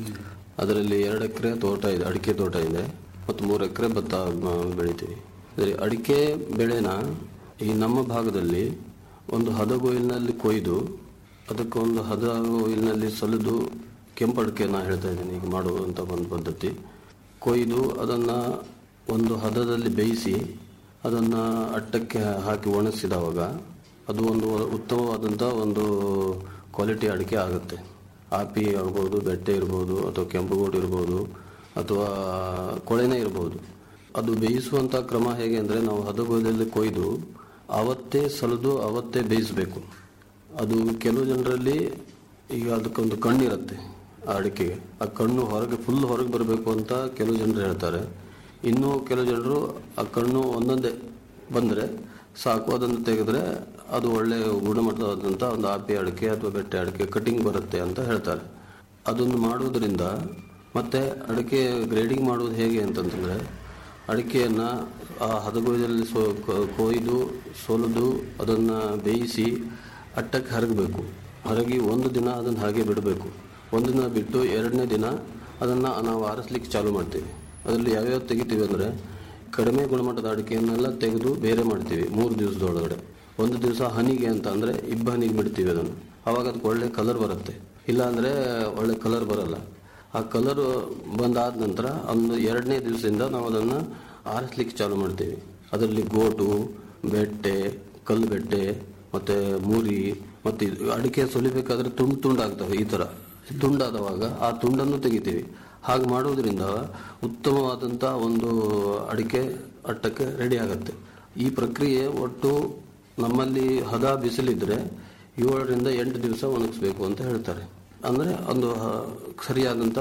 ಅದರಲ್ಲಿ ಎರಡು ಎಕರೆ ತೋಟ ಇದೆ ಅಡಿಕೆ ತೋಟ ಇದೆ ಮತ್ತು ಮೂರು ಎಕರೆ ಭತ್ತ ಮ- ಬೆಳಿತೀವಿ ಸರಿ ಅಡಿಕೆ ಬೆಳೆನ ಈ ನಮ್ಮ ಭಾಗದಲ್ಲಿ ಒಂದು ಹದಗೊಯ್ಲಿನಲ್ಲಿ ಕೊಯ್ದು ಅದಕ್ಕೆ ಒಂದು ಹದಗೊಯ್ಲಿನಲ್ಲಿ ಸಲಿದು ಕೆಂಪು ಅಡಿಕೆ ನಾ ಹೇಳ್ತಾ ಇದ್ದೀನಿ ಈಗ ಮಾಡುವಂಥ ಒಂದು ಪದ್ಧತಿ ಕೊಯ್ದು ಅದನ್ನು ಒಂದು ಹದದಲ್ಲಿ ಬೇಯಿಸಿ ಅದನ್ನು ಅಟ್ಟಕ್ಕೆ ಹಾಕಿ ಒಣಗಿಸಿದವಾಗ ಅದು ಒಂದು ಉತ್ತಮವಾದಂಥ ಒಂದು ಕ್ವಾಲಿಟಿ ಅಡಿಕೆ ಆಗುತ್ತೆ ಆಪಿ ಆಗ್ಬೋದು ಬೆಟ್ಟೆ ಇರ್ಬೋದು ಅಥವಾ ಕೆಂಪುಗೋಟು ಇರ್ಬೋದು ಅಥವಾ ಕೊಳೆನೇ ಇರ್ಬೋದು ಅದು ಬೇಯಿಸುವಂಥ ಕ್ರಮ ಹೇಗೆ ಅಂದರೆ ನಾವು ಹದಗೊಯ್ದಲ್ಲಿ ಕೊಯ್ದು ಆವತ್ತೇ ಸಲದು ಆವತ್ತೇ ಬೇಯಿಸಬೇಕು ಅದು ಕೆಲವು ಜನರಲ್ಲಿ ಈಗ ಅದಕ್ಕೊಂದು ಕಣ್ಣಿರುತ್ತೆ ಆ ಅಡಿಕೆಗೆ ಆ ಕಣ್ಣು ಹೊರಗೆ ಫುಲ್ ಹೊರಗೆ ಬರಬೇಕು ಅಂತ ಕೆಲವು ಜನರು ಹೇಳ್ತಾರೆ ಇನ್ನು ಕೆಲವು ಜನರು ಆ ಕಣ್ಣು ಒಂದೊಂದೇ ಬಂದರೆ ಸಾಕು ಅದನ್ನು ತೆಗೆದ್ರೆ ಅದು ಒಳ್ಳೆ ಗುಣಮಟ್ಟವಾದಂಥ ಒಂದು ಆಪಿ ಅಡಿಕೆ ಅಥವಾ ಬೆಟ್ಟೆ ಅಡಿಕೆ ಕಟಿಂಗ್ ಬರುತ್ತೆ ಅಂತ ಹೇಳ್ತಾರೆ ಅದನ್ನು ಮಾಡುವುದರಿಂದ ಮತ್ತೆ ಅಡಿಕೆ ಗ್ರೇಡಿಂಗ್ ಮಾಡುವುದು ಹೇಗೆ ಅಂತಂತಂದರೆ ಅಡಿಕೆಯನ್ನು ಆ ಹದಗೊಯ್ದಲ್ಲಿ ಸೋ ಕೊ- ಕೊಯ್ದು ಸೋಲದು ಅದನ್ನು ಬೇಯಿಸಿ ಅಟ್ಟಕ್ಕೆ ಹರಗಬೇಕು ಹರಗಿ ಒಂದು ದಿನ ಅದನ್ನು ಹಾಗೆ ಬಿಡಬೇಕು ಒಂದು ದಿನ ಬಿಟ್ಟು ಎರಡನೇ ದಿನ ಅದನ್ನು ನಾವು ಆರಿಸ್ಲಿಕ್ಕೆ ಚಾಲು ಮಾಡ್ತೀವಿ ಅದರಲ್ಲಿ ಯಾವ್ಯಾವ ತೆಗಿತೀವಿ ಅಂದರೆ ಕಡಿಮೆ ಗುಣಮಟ್ಟದ ಅಡಿಕೆಯನ್ನೆಲ್ಲ ತೆಗೆದು ಬೇರೆ ಮಾಡ್ತೀವಿ ಮೂರು ದಿವಸದೊಳಗಡೆ ಒಂದು ದಿವಸ ಹನಿಗೆ ಅಂತ ಅಂದರೆ ಇಬ್ಬ ಹನಿಗೆ ಬಿಡ್ತೀವಿ ಅದನ್ನು ಆವಾಗ ಅದಕ್ಕೆ ಒಳ್ಳೆ ಕಲರ್ ಬರುತ್ತೆ ಇಲ್ಲಾಂದರೆ ಒಳ್ಳೆ ಕಲರ್ ಬರಲ್ಲ ಆ ಕಲರ್ ಬಂದಾದ ನಂತರ ಒಂದು ಎರಡನೇ ದಿವಸದಿಂದ ನಾವು ಅದನ್ನು ಆರಿಸ್ಲಿಕ್ಕೆ ಚಾಲು ಮಾಡ್ತೀವಿ ಅದರಲ್ಲಿ ಗೋಟು ಬೆಟ್ಟೆ ಕಲ್ಲು ಬೆಟ್ಟೆ ಮತ್ತು ಮೂರಿ ಮತ್ತು ಇದು ಅಡಿಕೆ ಸುಲಿಬೇಕಾದ್ರೆ ತುಂಡು ತುಂಡಾಗ್ತವೆ ಈ ಥರ ತುಂಡಾದವಾಗ ಆ ತುಂಡನ್ನು ತೆಗಿತೀವಿ ಹಾಗೆ ಮಾಡೋದ್ರಿಂದ ಉತ್ತಮವಾದಂಥ ಒಂದು ಅಡಿಕೆ ಅಟ್ಟಕ್ಕೆ ರೆಡಿ ಆಗುತ್ತೆ ಈ ಪ್ರಕ್ರಿಯೆ ಒಟ್ಟು ನಮ್ಮಲ್ಲಿ ಹದ ಬಿಸಿಲಿದ್ರೆ ಏಳರಿಂದ ಎಂಟು ದಿವಸ ಒಣಗಿಸ್ಬೇಕು ಅಂತ ಹೇಳ್ತಾರೆ ಅಂದರೆ ಒಂದು ಹ- ಸರಿಯಾದಂಥ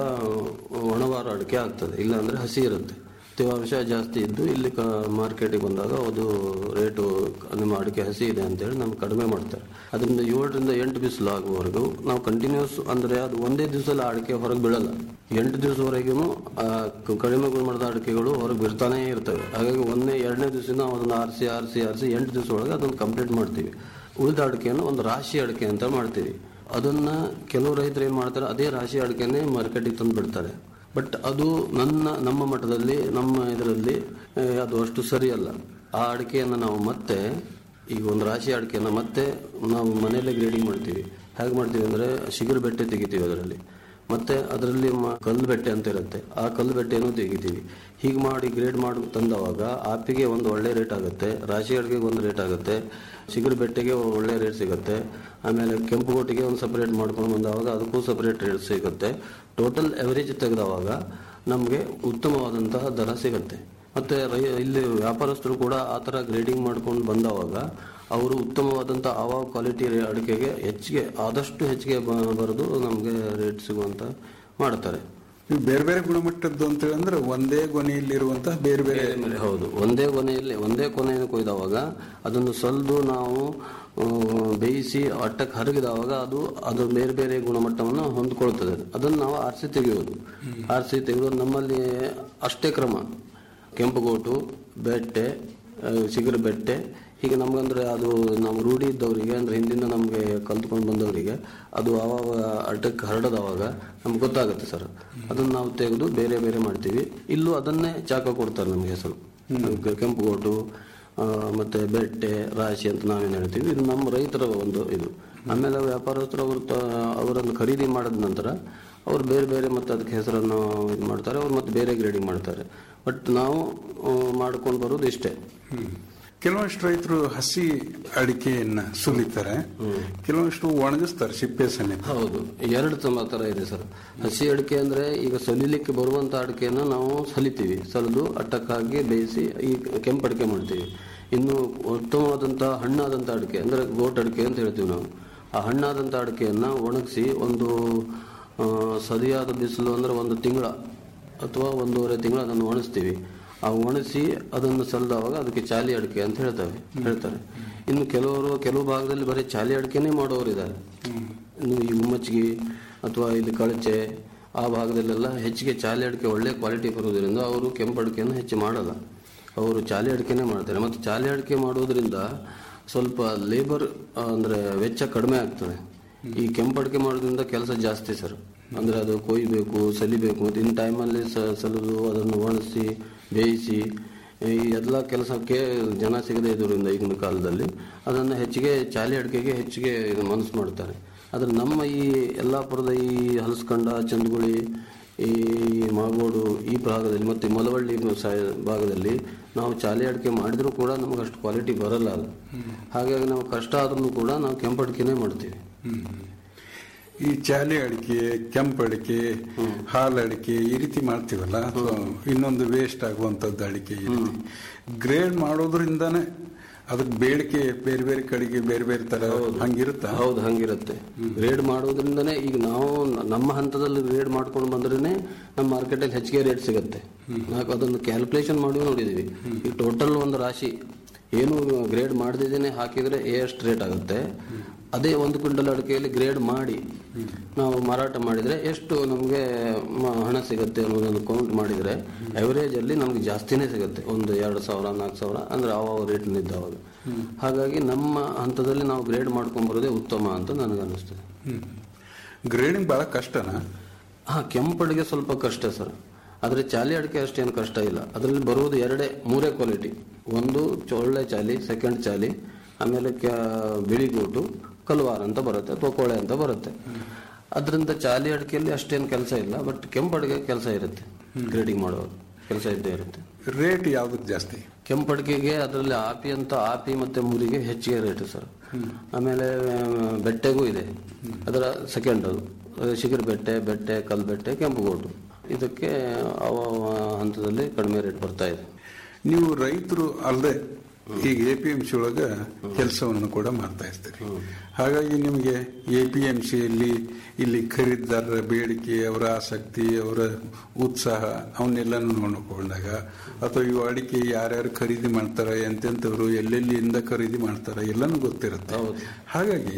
ಒಣವಾರ ಅಡಿಕೆ ಆಗ್ತದೆ ಇಲ್ಲಾಂದರೆ ಹಸಿ ಇರುತ್ತೆ ತೇವಾಂಶ ಜಾಸ್ತಿ ಇದ್ದು ಇಲ್ಲಿ ಕ ಮಾರ್ಕೆಟಿಗೆ ಬಂದಾಗ ಅದು ರೇಟು ನಿಮ್ಮ ಅಡಿಕೆ ಹಸಿ ಇದೆ ಅಂತೇಳಿ ನಮ್ಗೆ ಕಡಿಮೆ ಮಾಡ್ತಾರೆ ಅದರಿಂದ ಏಳರಿಂದ ಎಂಟು ಬಿಸಿಲು ಆಗುವವರೆಗೂ ನಾವು ಕಂಟಿನ್ಯೂಸ್ ಅಂದರೆ ಅದು ಒಂದೇ ದಿವಸದಲ್ಲಿ ಅಡಿಕೆ ಹೊರಗೆ ಬೀಳಲ್ಲ ಎಂಟು ದಿವಸವರೆಗೂ ಕಡಿಮೆ ಗುಣಮಟ್ಟದ ಅಡಿಕೆಗಳು ಹೊರಗೆ ಬಿಡ್ತಾನೇ ಇರ್ತವೆ ಹಾಗಾಗಿ ಒಂದನೇ ಎರಡನೇ ದಿವಸ ನಾವು ಅದನ್ನು ಆರಿಸಿ ಆರಿಸಿ ಆರಿಸಿ ಎಂಟು ದಿವಸ ಒಳಗೆ ಅದನ್ನು ಕಂಪ್ಲೀಟ್ ಮಾಡ್ತೀವಿ ಉಳಿದ ಅಡಿಕೆಯನ್ನು ಒಂದು ರಾಶಿ ಅಡಿಕೆ ಅಂತ ಮಾಡ್ತೀವಿ ಅದನ್ನ ಕೆಲವು ರೈತರು ಏನು ಮಾಡ್ತಾರೆ ಅದೇ ರಾಶಿ ಅಡಿಕೆನೇ ಮಾರ್ಕೆಟಿಗೆ ತಂದು ಬಿಡ್ತಾರೆ ಬಟ್ ಅದು ನನ್ನ ನಮ್ಮ ಮಟ್ಟದಲ್ಲಿ ನಮ್ಮ ಇದರಲ್ಲಿ ಆ, ಅದು ಅಷ್ಟು ಸರಿಯಲ್ಲ ಆ ಅಡಿಕೆಯನ್ನು ನಾವು ಮತ್ತೆ ಈಗ ಒಂದು ರಾಶಿ ಅಡಿಕೆಯನ್ನು ಮತ್ತೆ ನಾವು ಮನೆಯಲ್ಲೇ ಗ್ರೇಡಿಂಗ್ ಮಾಡ್ತೀವಿ ಹೇಗೆ ಮಾಡ್ತೀವಿ ಅಂದರೆ ಶಿಗರು ಬೆಟ್ಟೆ ತೆಗಿತೀವಿ ಅದರಲ್ಲಿ ಮತ್ತೆ ಅದರಲ್ಲಿ ಮ- ಕಲ್ಲು ಬೆಟ್ಟೆ ಅಂತ ಇರುತ್ತೆ ಆ ಕಲ್ಲು ಬೆಟ್ಟೆಯನ್ನು ತೆಗಿತೀವಿ ಹೀಗೆ ಮಾಡಿ ಗ್ರೇಡ್ ಮಾಡಿ ತಂದವಾಗ ಆಪಿಗೆ ಒಂದು ಒಳ್ಳೆ ರೇಟ್ ಆಗುತ್ತೆ ರಾಶಿ ಅಡಿಗೆಗೆ ಒಂದು ರೇಟ್ ಆಗುತ್ತೆ ಚಿಗುರು ಬೆಟ್ಟೆಗೆ ಒಳ್ಳೆ ರೇಟ್ ಸಿಗುತ್ತೆ ಆಮೇಲೆ ಕೆಂಪು ಗೋಟಿಗೆ ಒಂದು ಸಪರೇಟ್ ಮಾಡ್ಕೊಂಡು ಬಂದವಾಗ ಅದಕ್ಕೂ ಸಪರೇಟ್ ರೇಟ್ ಸಿಗುತ್ತೆ ಟೋಟಲ್ ಎವರೇಜ್ ತೆಗೆದವಾಗ ನಮಗೆ ಉತ್ತಮವಾದಂತಹ ದರ ಸಿಗುತ್ತೆ ಮತ್ತೆ ರೈ ಇಲ್ಲಿ ವ್ಯಾಪಾರಸ್ಥರು ಕೂಡ ಆ ಥರ ಗ್ರೇಡಿಂಗ್ ಮಾಡ್ಕೊಂಡು ಬಂದವಾಗ ಅವರು ಉತ್ತಮವಾದಂಥ ಆವ ಕ್ವಾಲಿಟಿ ಅಡಿಕೆಗೆ ಹೆಚ್ಚಿಗೆ ಆದಷ್ಟು ಹೆಚ್ಚಿಗೆ ಬ- ಬರೆದು ನಮಗೆ ರೇಟ್ ಸಿಗುವಂತ ಮಾಡ್ತಾರೆ ಇವು ಬೇರೆ ಬೇರೆ ಗುಣಮಟ್ಟದ್ದು ಅಂತ ಅಂದ್ರೆ ಒಂದೇ ಗೊನೆಯಲ್ಲಿರುವಂತಹ ಬೇರೆ ಬೇರೆ ಹೌದು ಒಂದೇ ಕೊನೆಯಲ್ಲಿ ಒಂದೇ ಕೊನೆಯನ್ನು ಕೊಯ್ದವಾಗ ಅದನ್ನು ಸಲ್ದು ನಾವು ಆ, ಬೇಯಿಸಿ ಅಟ್ಟಕ್ಕೆ ಹರಗಿದವಾಗ ಅದು ಅದು ಬೇರೆ ಬೇರೆ ಗುಣಮಟ್ಟವನ್ನು ಹೊಂದ್ಕೊಳ್ತದೆ ಅದನ್ನು ನಾವು ಆರಿಸಿ ತೆಗೆಯೋದು ಆರಿಸಿ ತೆಗೆದು ನಮ್ಮಲ್ಲಿ ಅಷ್ಟೇ ಕ್ರಮ ಕೆಂಪುಗೋಟು ಬೆಟ್ಟೆ ಆ, ಚಿಗುರು ಬೆಟ್ಟೆ ಹೀಗೆ ನಮ್ಗಂದ್ರೆ ಅದು ನಾವು ರೂಢಿ ಇದ್ದವರಿಗೆ ಅಂದ್ರೆ ಹಿಂದಿಂದ ನಮಗೆ ಕಲ್ತ್ಕೊಂಡು ಬಂದವರಿಗೆ ಅದು ಅವಾಗ ಅಡ್ಡಕ್ಕೆ ಹರಡದವಾಗ ನಮ್ಗೆ ಗೊತ್ತಾಗುತ್ತೆ ಸರ್ ಅದನ್ನು ನಾವು ತೆಗೆದು ಬೇರೆ ಬೇರೆ ಮಾಡ್ತೀವಿ ಇಲ್ಲೂ ಅದನ್ನೇ ಚಾಕ ಕೊಡ್ತಾರೆ ನಮಗೆ ಹೆಸರು ಕೆಂಪುಗೋಟು ಆ, ಮತ್ತೆ ಬೆಟ್ಟೆ ರಾಶಿ ಅಂತ ನಾವೇನು ಹೇಳ್ತೀವಿ ಇದು ನಮ್ಮ ರೈತರ ಒಂದು ಇದು ಆಮೇಲೆ ವ್ಯಾಪಾರಸ್ಥರು ಅವರು ತ- ಅವರನ್ನು ಖರೀದಿ ಮಾಡಿದ ನಂತರ ಅವ್ರು ಬೇರೆ ಬೇರೆ ಮತ್ತೆ ಅದಕ್ಕೆ ಹೆಸರನ್ನು ಇದು ಮಾಡ್ತಾರೆ ಅವ್ರು ಮತ್ತೆ ಬೇರೆ ಗ್ರೇಡಿಂಗ್ ಮಾಡ್ತಾರೆ ಬಟ್ ನಾವು ಆ, ಮಾಡ್ಕೊಂಡು ಬರೋದು ಇಷ್ಟೇ ಕೆಲವಷ್ಟು ರೈತರು ಹಸಿ ಅಡಿಕೆಯನ್ನ ಸುಲಿತಾರೆ ಕೆಲವಷ್ಟು ಒಣಗಿಸ್ತಾರೆ ಸಿಪ್ಪೆ ಸಮೇತ ಹೌದು ಎರಡು ತಮ್ಮ ತರ ಇದೆ ಸರ್ ಹಸಿ ಅಡಿಕೆ ಅಂದ್ರೆ ಈಗ ಸಲಿಲಿಕ್ಕೆ ಬರುವಂತ ಅಡಿಕೆಯನ್ನ ನಾವು ಸಲಿತೀವಿ ಸಲಿದು ಅಟ್ಟಕ್ಕಾಗಿ ಬೇಯಿಸಿ ಈ ಕೆಂಪು ಅಡಿಕೆ ಮಾಡ್ತೀವಿ ಇನ್ನು ಉತ್ತಮವಾದಂತ ಹಣ್ಣಾದಂತ ಅಡಿಕೆ ಅಂದ್ರೆ ಗೋಟ್ ಅಡಿಕೆ ಅಂತ ಹೇಳ್ತೀವಿ ನಾವು ಆ ಹಣ್ಣಾದಂತ ಅಡಿಕೆಯನ್ನ ಒಣಗಿಸಿ ಒಂದು ಆ, ಸರಿಯಾದ ಬಿಸಿಲು ಅಂದ್ರೆ ಒಂದು ತಿಂಗಳ ಅಥವಾ ಒಂದೂವರೆ ತಿಂಗಳು ಅದನ್ನು ಒಣಗಿಸ್ತೀವಿ ಆ ಒಣಗಿಸಿ ಅದನ್ನು ಸಲ್ದವಾಗ ಅದಕ್ಕೆ ಚಾಲಿ ಅಡಿಕೆ ಅಂತ ಹೇಳ್ತವೆ ಹೇಳ್ತಾರೆ ಇನ್ನು ಕೆಲವರು ಕೆಲವು ಭಾಗದಲ್ಲಿ ಬರೀ ಚಾಲಿ ಅಡಿಕೆನೇ ಮಾಡೋರು ಇದ್ದಾರೆ ಇನ್ನು ಈ ಉಮ್ಮಚ್ಚಿಗೆ ಅಥವಾ ಇಲ್ಲಿ ಕಳಚೆ ಆ ಭಾಗದಲ್ಲೆಲ್ಲ ಹೆಚ್ಚಿಗೆ ಚಾಲಿ ಅಡಿಕೆ ಒಳ್ಳೆ ಕ್ವಾಲಿಟಿ ಬರೋದ್ರಿಂದ ಅವರು ಕೆಂಪು ಅಡಿಕೆಯನ್ನು ಹೆಚ್ಚು ಮಾಡಲ್ಲ ಅವರು ಚಾಲಿ ಅಡಿಕೆನೇ ಮಾಡ್ತಾರೆ ಮತ್ತು ಚಾಲಿ ಅಡಿಕೆ ಮಾಡೋದ್ರಿಂದ ಸ್ವಲ್ಪ ಲೇಬರ್ ಅಂದರೆ ವೆಚ್ಚ ಕಡಿಮೆ ಆಗ್ತದೆ ಈ ಕೆಂಪಡಿಕೆ ಮಾಡೋದ್ರಿಂದ ಕೆಲಸ ಜಾಸ್ತಿ ಸರ್ ಅಂದ್ರೆ ಅದು ಕೊಯ್ಬೇಕು ಸಲಿಬೇಕು ಮತ್ತೆ ಇನ್ ಟೈಮಲ್ಲಿ ಸಲದು ಅದನ್ನು ಒಣಗಿಸಿ ಬೇಯಿಸಿ ಈ ಎಲ್ಲ ಕೆಲಸಕ್ಕೆ ಜನ ಸಿಗದೇ ಇದ್ರಿಂದ ಈಗಿನ ಕಾಲದಲ್ಲಿ ಅದನ್ನು ಹೆಚ್ಚಿಗೆ ಚಾಲಿ ಅಡಿಕೆಗೆ ಹೆಚ್ಚಿಗೆ ಇದು ಮನಸ್ಸು ಮಾಡ್ತಾರೆ ಆದ್ರೆ ನಮ್ಮ ಈ ಯಲ್ಲಾಪುರದ ಈ ಹಲಸ್ಕಂಡ ಚಂದಗುಳಿ ಈ ಮಾಗೋಡು ಈ ಭಾಗದಲ್ಲಿ ಮತ್ತೆ ಮಲವಳ್ಳಿ ಸ- ಭಾಗದಲ್ಲಿ ನಾವು ಚಾಲಿ ಅಡಿಕೆ ಮಾಡಿದ್ರೂ ಕೂಡ ನಮಗೆ ಅಷ್ಟು ಕ್ವಾಲಿಟಿ ಬರಲ್ಲ ಅದು ಹಾಗಾಗಿ ನಾವು ಕಷ್ಟ ಆದ್ರೂ ಕೂಡ ನಾವು ಕೆಂಪಡಿಕೆನೇ ಮಾಡ್ತೀವಿ ಈ ಚಾಲಿ ಅಡಿಕೆ ಕೆಂಪು ಅಡಿಕೆ ಹಾಲು ಅಡಿಕೆ ಈ ರೀತಿ ಮಾಡ್ತೀವಲ್ಲ ಅಥವಾ ಇನ್ನೊಂದು ವೇಸ್ಟ್ ಆಗುವಂತದ್ದು ಅಡಿಕೆ ಈ ರೀತಿ ಗ್ರೇಡ್ ಮಾಡೋದ್ರಿಂದಾನೆ ಅದಕ್ಕೆ ಬೇಡಿಕೆ ಬೇರೆ ಬೇರೆ ಕಡೆಗೆ ಬೇರೆ ಬೇರೆ ತರ ಹಂಗಿರುತ್ತಾ ಹೌದು ಹಂಗಿರುತ್ತೆ ಗ್ರೇಡ್ ಮಾಡೋದ್ರಿಂದನೇ ಈಗ ನಾವು ನಮ್ಮ ಹಂತದಲ್ಲಿ ಗ್ರೇಡ್ ಮಾಡ್ಕೊಂಡು ಬಂದ್ರೇನೆ ನಮ್ಮ ಮಾರ್ಕೆಟಲ್ಲಿ ಹೆಚ್ಚಿಗೆ ರೇಟ್ ಸಿಗುತ್ತೆ ನಾವು ಅದನ್ನು ಕ್ಯಾಲ್ಕುಲೇಷನ್ ಮಾಡಿ ನೋಡಿದೀವಿ ಈ ಟೋಟಲ್ ಒಂದು ರಾಶಿ ಏನು ಗ್ರೇಡ್ ಮಾಡದಿದ್ದೇನೆ ಹಾಕಿದ್ರೆ ಎಷ್ಟು ರೇಟ್ ಆಗುತ್ತೆ ಅದೇ ಒಂದು ಕ್ವಿಂಟಲ್ ಅಡಿಕೆಯಲ್ಲಿ ಗ್ರೇಡ್ ಮಾಡಿ ನಾವು ಮಾರಾಟ ಮಾಡಿದ್ರೆ ಎಷ್ಟು ನಮಗೆ ಹಣ ಸಿಗುತ್ತೆ ಅನ್ನೋದನ್ನು ಕೌಂಟ್ ಮಾಡಿದ್ರೆ ಅವರೇಜ್ ಅಲ್ಲಿ ನಮ್ಗೆ ಜಾಸ್ತಿನೇ ಸಿಗುತ್ತೆ ಒಂದು ಎರಡು ಸಾವಿರ ನಾಲ್ಕು ಸಾವಿರ ಅಂದ್ರೆ ಅವ ರೇಟ್ ಇದ್ದಾವಾಗ ಹಾಗಾಗಿ ನಮ್ಮ ಹಂತದಲ್ಲಿ ನಾವು ಗ್ರೇಡ್ ಮಾಡ್ಕೊಂಡ್ ಬರೋದೇ ಉತ್ತಮ ಅಂತ ನನಗೆ ಅನಿಸ್ತದೆ ಗ್ರೇಡಿಂಗ್ ಬಹಳ ಕಷ್ಟನಾ ಹಾ ಕೆಂಪಡಿಗೆ ಸ್ವಲ್ಪ ಕಷ್ಟ ಸರ್ ಆದ್ರೆ ಚಾಲಿ ಅಡಿಕೆ ಅಷ್ಟೇನು ಕಷ್ಟ ಇಲ್ಲ ಅದರಲ್ಲಿ ಬರುವುದು ಎರಡೇ ಮೂರೇ ಕ್ವಾಲಿಟಿ ಒಂದು ಚ- ಒಳ್ಳೆ ಚಾಲಿ ಸೆಕೆಂಡ್ ಚಾಲಿ ಆಮೇಲೆ ಕ್ಯಾ- ಬಿಳಿಗೂಟು ಕಲ್ವಾರ ಅಂತ ಬರುತ್ತೆ ಅಥವಾ ಕೋಳೆ ಅಂತ ಬರುತ್ತೆ ಅದರಿಂದ ಚಾಲಿ ಅಡಿಕೆಯಲ್ಲಿ ಅಷ್ಟೇನು ಕೆಲಸ ಇಲ್ಲ ಬಟ್ ಕೆಂಪಡಿಗೆ ಕೆಲಸ ಇರುತ್ತೆ ಗ್ರೇಡಿಂಗ್ ಮಾಡುವಾಗ ಕೆಲಸ ಇದ್ದೇ ಇರುತ್ತೆ ರೇಟ್ ಯಾವ್ದಕ್ಕೆ ಜಾಸ್ತಿ ಕೆಂಪಡಿಕೆಗೆ ಅದರಲ್ಲಿ ಆಪಿ ಅಂತ ಆಪಿ ಮತ್ತೆ ಮುರಿಗೆ ಹೆಚ್ಚಿಗೆ ರೇಟ್ ಸರ್ ಆಮೇಲೆ ಆ, ಬೆಟ್ಟೆಗೂ ಇದೆ ಅದರ ಸೆಕೆಂಡ್ ಅದು ಅದು ಶಿಖರ್ ಬೆಟ್ಟೆ ಬೆಟ್ಟೆ ಕಲ್ಬೆಟ್ಟೆ ಕೆಂಪುಗೋಟು ಇದಕ್ಕೆ ಅವ ಅವ ಹಂತದಲ್ಲಿ ಕಡಿಮೆ ರೇಟ್ ಬರ್ತಾ ಇದೆ ನೀವು ರೈತರು ಅಲ್ಲದೆ ಈಗ ಎ ಪಿ ಎಂ ಸಿ ಒಳಗ ಕೆಲಸವನ್ನು ಕೂಡ ಮಾಡ್ತಾ ಇರ್ತೀರಿ ಹಾಗಾಗಿ ನಿಮಗೆ ಎ ಪಿ ಎಂ ಸಿಯಲ್ಲಿ ಇಲ್ಲಿ ಖರೀದಿದಾರರ ಬೇಡಿಕೆ ಅವರ ಆಸಕ್ತಿ ಅವರ ಉತ್ಸಾಹ ಅವನ್ನೆಲ್ಲನೂ ನೋಡಿಕೊಂಡಾಗ ಅಥವಾ ಇವು ಅಡಿಕೆ ಯಾರ್ಯಾರು ಖರೀದಿ ಮಾಡ್ತಾರೆ ಎಂತೆಂಥವ್ರು ಎಲ್ಲೆಲ್ಲಿಂದ ಖರೀದಿ ಮಾಡ್ತಾರೆ ಎಲ್ಲನೂ ಗೊತ್ತಿರುತ್ತೆ ಹಾಗಾಗಿ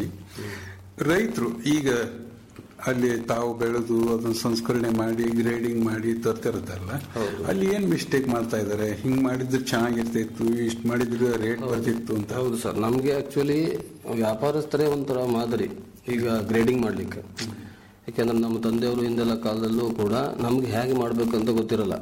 ರೈತರು ಈಗ ಅಲ್ಲಿ ತಾವು ಬೆಳೆದು ಅದನ್ನ ಸಂಸ್ಕರಣೆ ಮಾಡಿ ಗ್ರೇಡಿಂಗ್ ಮಾಡಿ ತರ್ತಿರುತ್ತಲ್ಲ ಅಲ್ಲಿ ಏನ್ ಮಿಸ್ಟೇಕ್ ಮಾಡ್ತಾ ಇದಾರೆ ಹಿಂಗ್ ಮಾಡಿದ್ರೆ ಚೆನ್ನಾಗಿರ್ತಿತ್ತು ಇಷ್ಟು ಮಾಡಿದ್ರೆ ರೇಟ್ ಬರ್ತಿತ್ತು ಅಂತ ಹೌದು ಸರ್ ನಮಗೆ ಆಕ್ಚುಲಿ ವ್ಯಾಪಾರಸ್ಥರೇ ಒಂಥರ ಮಾದರಿ ಈಗ ಗ್ರೇಡಿಂಗ್ ಮಾಡ್ಲಿಕ್ಕೆ ಯಾಕೆಂದ್ರೆ ನಮ್ಮ ತಂದೆಯವರು ಹಿಂದೆಲ್ಲ ಕಾಲದಲ್ಲೂ ಕೂಡ ನಮ್ಗೆ ಹೇಗೆ ಮಾಡ್ಬೇಕಂತ ಗೊತ್ತಿರಲ್ಲ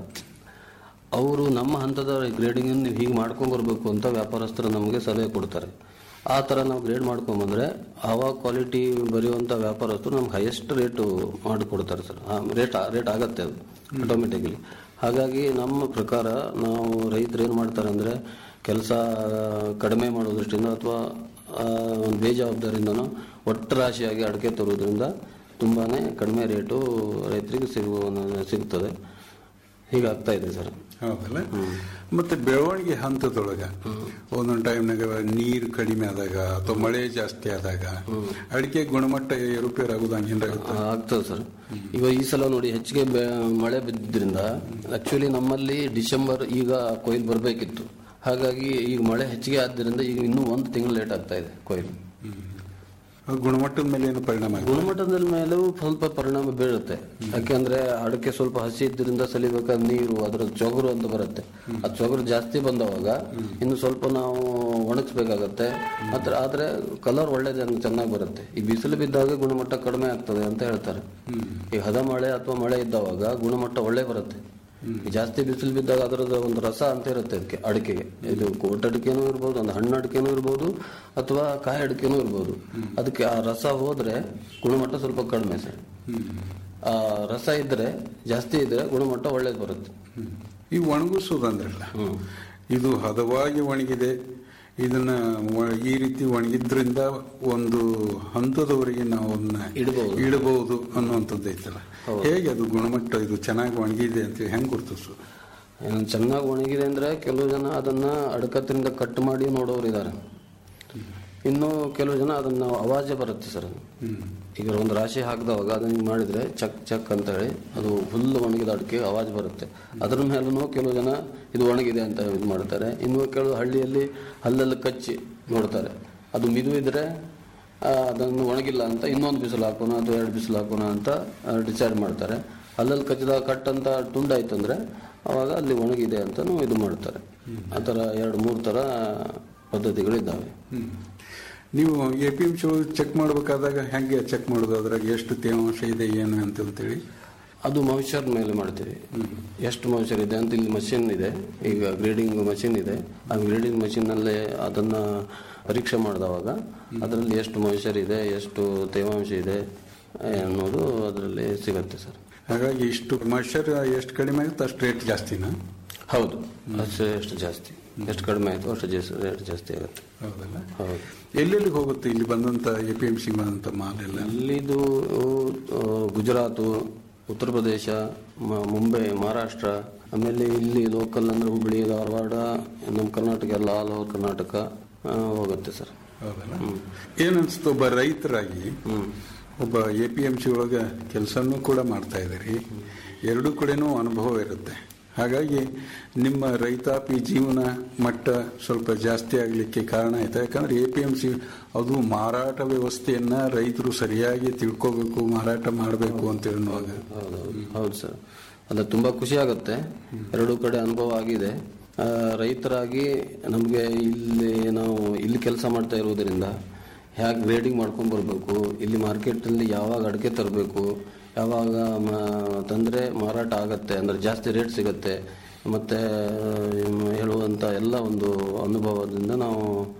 ಅವರು ನಮ್ಮ ಹಂತದ ಗ್ರೇಡಿಂಗ್ ನೀವು ಹೀಗೆ ಮಾಡ್ಕೊಂಡ್ ಬರ್ಬೇಕು ಅಂತ ವ್ಯಾಪಾರಸ್ಥರು ನಮಗೆ ಸಲಹೆ ಕೊಡ್ತಾರೆ ಆ ಥರ ನಾವು ಗ್ರೇಡ್ ಮಾಡ್ಕೊಂಬಂದ್ರೆ ಆವಾಗ ಕ್ವಾಲಿಟಿ ಬರೆಯುವಂಥ ವ್ಯಾಪಾರಸ್ಥರು ನಮ್ಗೆ ಹೈಯೆಸ್ಟ್ ರೇಟು ಮಾಡಿಕೊಡ್ತಾರೆ ಸರ್ ರೇಟ್ ರೇಟ್ ಆಗತ್ತೆ ಅದು ಆಟೋಮೆಟಿಕಲಿ ಹಾಗಾಗಿ ನಮ್ಮ ಪ್ರಕಾರ ನಾವು ರೈತರು ಏನು ಮಾಡ್ತಾರೆ ಅಂದರೆ ಕೆಲಸ ಕಡಿಮೆ ಮಾಡೋ ದೃಷ್ಟಿಯಿಂದ ಅಥವಾ ಒಂದು ಬೇಜವಾಬ್ದಾರಿಯಿಂದನೋ ಒಟ್ಟು ರಾಶಿಯಾಗಿ ಅಡಿಕೆ ತರುವುದರಿಂದ ತುಂಬಾನೇ ಕಡಿಮೆ ರೇಟು ರೈತರಿಗೆ ಸಿಗುವ ಸಿಗ್ತದೆ ಹೀಗಾಗ್ತಾ ಇದೆ ಸರ್ ಹೌದಲ್ಲ ಮತ್ತೆ ಬೆಳವಣಿಗೆ ಹಂತದೊಳಗ ಒಂದೊಂದು ಟೈಮ್ನಾಗ ನೀರು ಕಡಿಮೆ ಆದಾಗ ಅಥವಾ ಮಳೆ ಜಾಸ್ತಿ ಆದಾಗ ಅಡಿಕೆ ಗುಣಮಟ್ಟ ಏರುಪೇರು ಆಗುದು ಹಂಗೇನಾಗುತ್ತೆ ಆಗ್ತದೆ ಸರ್ ಈಗ ಈ ಸಲ ನೋಡಿ ಹೆಚ್ಚಿಗೆ ಬೆ- ಮಳೆ ಬಿದ್ದಿದ್ರಿಂದ ಆಕ್ಚುಲಿ ನಮ್ಮಲ್ಲಿ ಡಿಸೆಂಬರ್ ಈಗ ಕೊಯ್ಲು ಬರಬೇಕಿತ್ತು ಹಾಗಾಗಿ ಈಗ ಮಳೆ ಹೆಚ್ಚಿಗೆ ಆದ್ದರಿಂದ ಈಗ ಇನ್ನೂ ಒಂದು ತಿಂಗಳು ಲೇಟ್ ಆಗ್ತಾ ಇದೆ ಕೊಯ್ಲು ಗುಣಮಟ್ಟದ ಮೇಲೆ ಏನು ಪರಿಣಾಮ ಆಗುತ್ತೆ ಗುಣಮಟ್ಟದ ಮೇಲೂ ಸ್ವಲ್ಪ ಪರಿಣಾಮ ಬೀಳುತ್ತೆ ಯಾಕೆಂದ್ರೆ ಅಡಿಕೆ ಸ್ವಲ್ಪ ಹಸಿ ಇದ್ದರಿಂದ ಸಲಿಬೇಕಾದ ನೀರು ಅದರ ಚೊಗರು ಅಂತ ಬರುತ್ತೆ ಆ ಚೊಗರು ಜಾಸ್ತಿ ಬಂದವಾಗ ಇನ್ನು ಸ್ವಲ್ಪ ನಾವು ಒಣಗಿಸ್ಬೇಕಾಗತ್ತೆ ಮಾತ್ರ ಆದ್ರೆ ಕಲರ್ ಒಳ್ಳೇದು ಚೆನ್ನಾಗಿ ಬರುತ್ತೆ ಈ ಬಿಸಿಲು ಬಿದ್ದಾಗ ಗುಣಮಟ್ಟ ಕಡಿಮೆ ಆಗ್ತದೆ ಅಂತ ಹೇಳ್ತಾರೆ ಈ ಹದ ಮಳೆ ಅಥವಾ ಮಳೆ ಇದ್ದವಾಗ ಗುಣಮಟ್ಟ ಒಳ್ಳೆ ಬರುತ್ತೆ ಈ ಜಾಸ್ತಿ ಬಿಸಿಲು ಬಿದ್ದಾಗ ಅದರದ ಒಂದು ರಸ ಅಂತ ಇರುತ್ತೆ ಅದಕ್ಕೆ ಅಡಿಕೆಗೆ ಇದು ಕೋಟ್ ಅಡಿಕೆನೂ ಇರ್ಬೋದು ಒಂದು ಹಣ್ಣು ಅಡಿಕೆನೂ ಇರ್ಬೋದು ಅಥವಾ ಕಾಯಿ ಅಡಿಕೆನೂ ಇರ್ಬೋದು ಅದಕ್ಕೆ ಆ ರಸ ಹೋದ್ರೆ ಗುಣಮಟ್ಟ ಸ್ವಲ್ಪ ಕಡಿಮೆ ಸರ್ ಆ ರಸ ಇದ್ರೆ ಜಾಸ್ತಿ ಇದ್ರೆ ಗುಣಮಟ್ಟ ಒಳ್ಳೇದು ಬರುತ್ತೆ ಈ ಒಣಗಿಸೋದಂದ್ರಲ್ಲ ಇದು ಹದವಾಗಿ ಒಣಗಿದೆ ಇದನ್ನ ಒ- ಈ ರೀತಿ ಒಣಗಿದ್ರಿಂದ ಒಂದು ಹಂತದವರೆಗೆ ನಾವು ಅದನ್ನ ಇಡ್ಬೋದು. ಇಡಬಹುದು ಅನ್ನುವಂಥದ್ದು ಐತಲ್ಲ ಹೇಗೆ ಅದು ಗುಣಮಟ್ಟ ಇದು ಚೆನ್ನಾಗಿ ಒಣಗಿದೆ ಅಂತ ಹೆಂಗ್ ಗುರ್ತಿಸೋದು ಏನು ಚೆನ್ನಾಗಿ ಒಣಗಿದೆ ಅಂದ್ರೆ ಕೆಲವು ಜನ ಅದನ್ನ ಅಡಕತ್ತಿನಿಂದ ಕಟ್ ಮಾಡಿ ನೋಡೋರು ಇದ್ದಾರೆ ಇನ್ನು ಕೆಲವು ಜನ ಅದನ್ನ ಅವಾಜೆ ಬರುತ್ತೆ ಸರ್ ಅದು. ಈಗ ಒಂದು ರಾಶಿ ಹಾಕಿದವಾಗ ಅದನ್ನ ಹಿಂಗ್ ಮಾಡಿದ್ರೆ ಚಕ್ ಚಕ್ ಅಂತ ಹೇಳಿ ಅದು ಫುಲ್ ಒಣಗಿದ ಅಡಿಕೆ ಅವಾಜ್ ಬರುತ್ತೆ ಅದ್ರ ಮೇಲೂ ಕೆಲವು ಜನ ಇದು ಒಣಗಿದೆ ಅಂತ ಇದು ಮಾಡ್ತಾರೆ ಇನ್ನು ಕೆಲವು ಹಳ್ಳಿಯಲ್ಲಿ ಹಲ್ಲಲ್ಲಿ ಕಚ್ಚಿ ನೋಡ್ತಾರೆ ಅದು ಮಿದು ಇದ್ರೆ ಆ, ಅದನ್ನು ಒಣಗಿಲ್ಲ ಅಂತ ಇನ್ನೊಂದು ಬಿಸಿಲು ಹಾಕೋಣ ಅಥವಾ ಎರಡು ಬಿಸಿಲು ಹಾಕೋಣ ಅಂತ ಡಿಸೈಡ್ ಮಾಡ್ತಾರೆ ಅಲ್ಲಲ್ಲಿ ಕಚ್ಚಿದಾಗ ಕಟ್ ಅಂತ ತುಂಡಾಯ್ತು ಅಂದ್ರೆ ಅವಾಗ ಅಲ್ಲಿ ಒಣಗಿದೆ ಅಂತ ಇದು ಮಾಡ್ತಾರೆ ಆ ಥರ ಎರಡು ಮೂರು ಥರ ಪದ್ಧತಿಗಳಿದ್ದಾವೆ ನೀವು A P M C check ಮಾಡಬೇಕಾದಾಗ ಹೆಂಗೆ ಚೆಕ್ ಮಾಡೋದು ಅದ್ರಾಗ ಎಷ್ಟು ತೇವಾಂಶ ಇದೆ ಏನು ಅಂತ ಅಂತೇಳಿ ಅದು ಮೌಚರ್ ಮೇಲೆ ಮಾಡ್ತೀವಿ ಎಷ್ಟು ಮೌಚರ್ ಇದೆ ಅಂತ ಇಲ್ಲಿ ಮಷಿನ್ ಇದೆ ಈಗ ಗ್ರೇಡಿಂಗ್ ಮಷಿನ್ ಇದೆ ಆ ಗ್ರೇಡಿಂಗ್ ಮಷಿನ್ನಲ್ಲೇ ಅದನ್ನ ಪರೀಕ್ಷೆ ಮಾಡಿದವಾಗ ಅದರಲ್ಲಿ ಎಷ್ಟು ಮೌಚರ್ ಇದೆ ಎಷ್ಟು ತೇವಾಂಶ ಇದೆ ಅನ್ನೋದು ಅದರಲ್ಲಿ ಸಿಗುತ್ತೆ ಸರ್ ಹಾಗಾಗಿ ಇಷ್ಟು ಮಾಯ್ಚರ್ ಎಷ್ಟು ಕಡಿಮೆ ಆಗುತ್ತೆ ಅಷ್ಟು ರೇಟ್ ಜಾಸ್ತಿನಾ ಹೌದು ಅಷ್ಟು ಎಷ್ಟು ಜಾಸ್ತಿ ಎಷ್ಟು ಕಡಿಮೆ ಆಯಿತು ಅಷ್ಟು ಜಾಸ್ತಿ ರೇಟ್ ಜಾಸ್ತಿ ಆಗುತ್ತೆ ಹೌದಲ್ಲ ಹೌದು ಎಲ್ಲೆಲ್ಲಿ ಹೋಗುತ್ತೆ ಇಲ್ಲಿ ಬಂದಂತ ಎ ಪಿ ಎಂ ಸಿ ಬಂದಂತ ಮಾಲ್ ಎಲ್ಲ ಇಲ್ಲಿದು ಆ, ಗುಜರಾತು ಉತ್ತರ ಪ್ರದೇಶ ಮ- ಮುಂಬೈ ಮಹಾರಾಷ್ಟ್ರ ಆಮೇಲೆ ಇಲ್ಲಿ ಲೋಕಲ್ ಅಂದ್ರೆ ಹುಬ್ಳಿ ಧಾರವಾಡ ನಮ್ಮ ಕರ್ನಾಟಕ ಎಲ್ಲ ಆಲ್ ಓವರ್ ಕರ್ನಾಟಕ ಆ, ಹೋಗುತ್ತೆ ಸರ್ ಹೌದಲ್ಲ ಏನನ್ಸುತ್ತೆ ಒಬ್ಬ ರೈತರಾಗಿ ಒಬ್ಬ ಎ ಪಿ ಎಂ ಸಿ ಒಳಗೆ ಕೆಲಸನೂ ಕೂಡ ಮಾಡ್ತಾ ಇದ್ದೀರಿ ಎರಡೂ ಕಡೆನೂ ಅನುಭವ ಇರುತ್ತೆ ಹಾಗಾಗಿ ನಿಮ್ಮ ರೈತಾಪಿ ಜೀವನ ಮಟ್ಟ ಸ್ವಲ್ಪ ಜಾಸ್ತಿ ಆಗಲಿಕ್ಕೆ ಕಾರಣ ಆಯ್ತು ಯಾಕಂದ್ರೆ ಎ ಪಿ ಎಂ ಸಿ ಅದು ಮಾರಾಟ ವ್ಯವಸ್ಥೆಯನ್ನ ರೈತರು ಸರಿಯಾಗಿ ತಿಳ್ಕೋಬೇಕು ಮಾರಾಟ ಮಾಡಬೇಕು ಅಂತ ಹೇಳುವಾಗ ಹೌದೌದು ಹೌದು ಸರ್ ಅಲ್ಲ ತುಂಬಾ ಖುಷಿ ಆಗುತ್ತೆ ಎರಡೂ ಕಡೆ ಅನುಭವ ಆಗಿದೆ ಆ, ರೈತರಾಗಿ ನಮಗೆ ಇಲ್ಲಿ ನಾವು ಇಲ್ಲಿ ಕೆಲಸ ಮಾಡ್ತಾ ಇರುವುದರಿಂದ ಹೇಗೆ ಗ್ರೇಡಿಂಗ್ ಮಾಡ್ಕೊಂಡ್ ಬರ್ಬೇಕು ಇಲ್ಲಿ ಮಾರ್ಕೆಟಲ್ಲಿ ಯಾವಾಗ ಅಡಿಕೆ ತರಬೇಕು ಯಾವಾಗ ಮ- ತಂದ್ರೆ ಮಾರಾಟ ಆಗತ್ತೆ ಅಂದ್ರೆ ಜಾಸ್ತಿ ರೇಟ್ ಸಿಗತ್ತೆ ಮತ್ತೆ ಆ, ಹೇಳುವಂತ ಎಲ್ಲ ಒಂದು ಅನುಭವದಿಂದ ನಾವು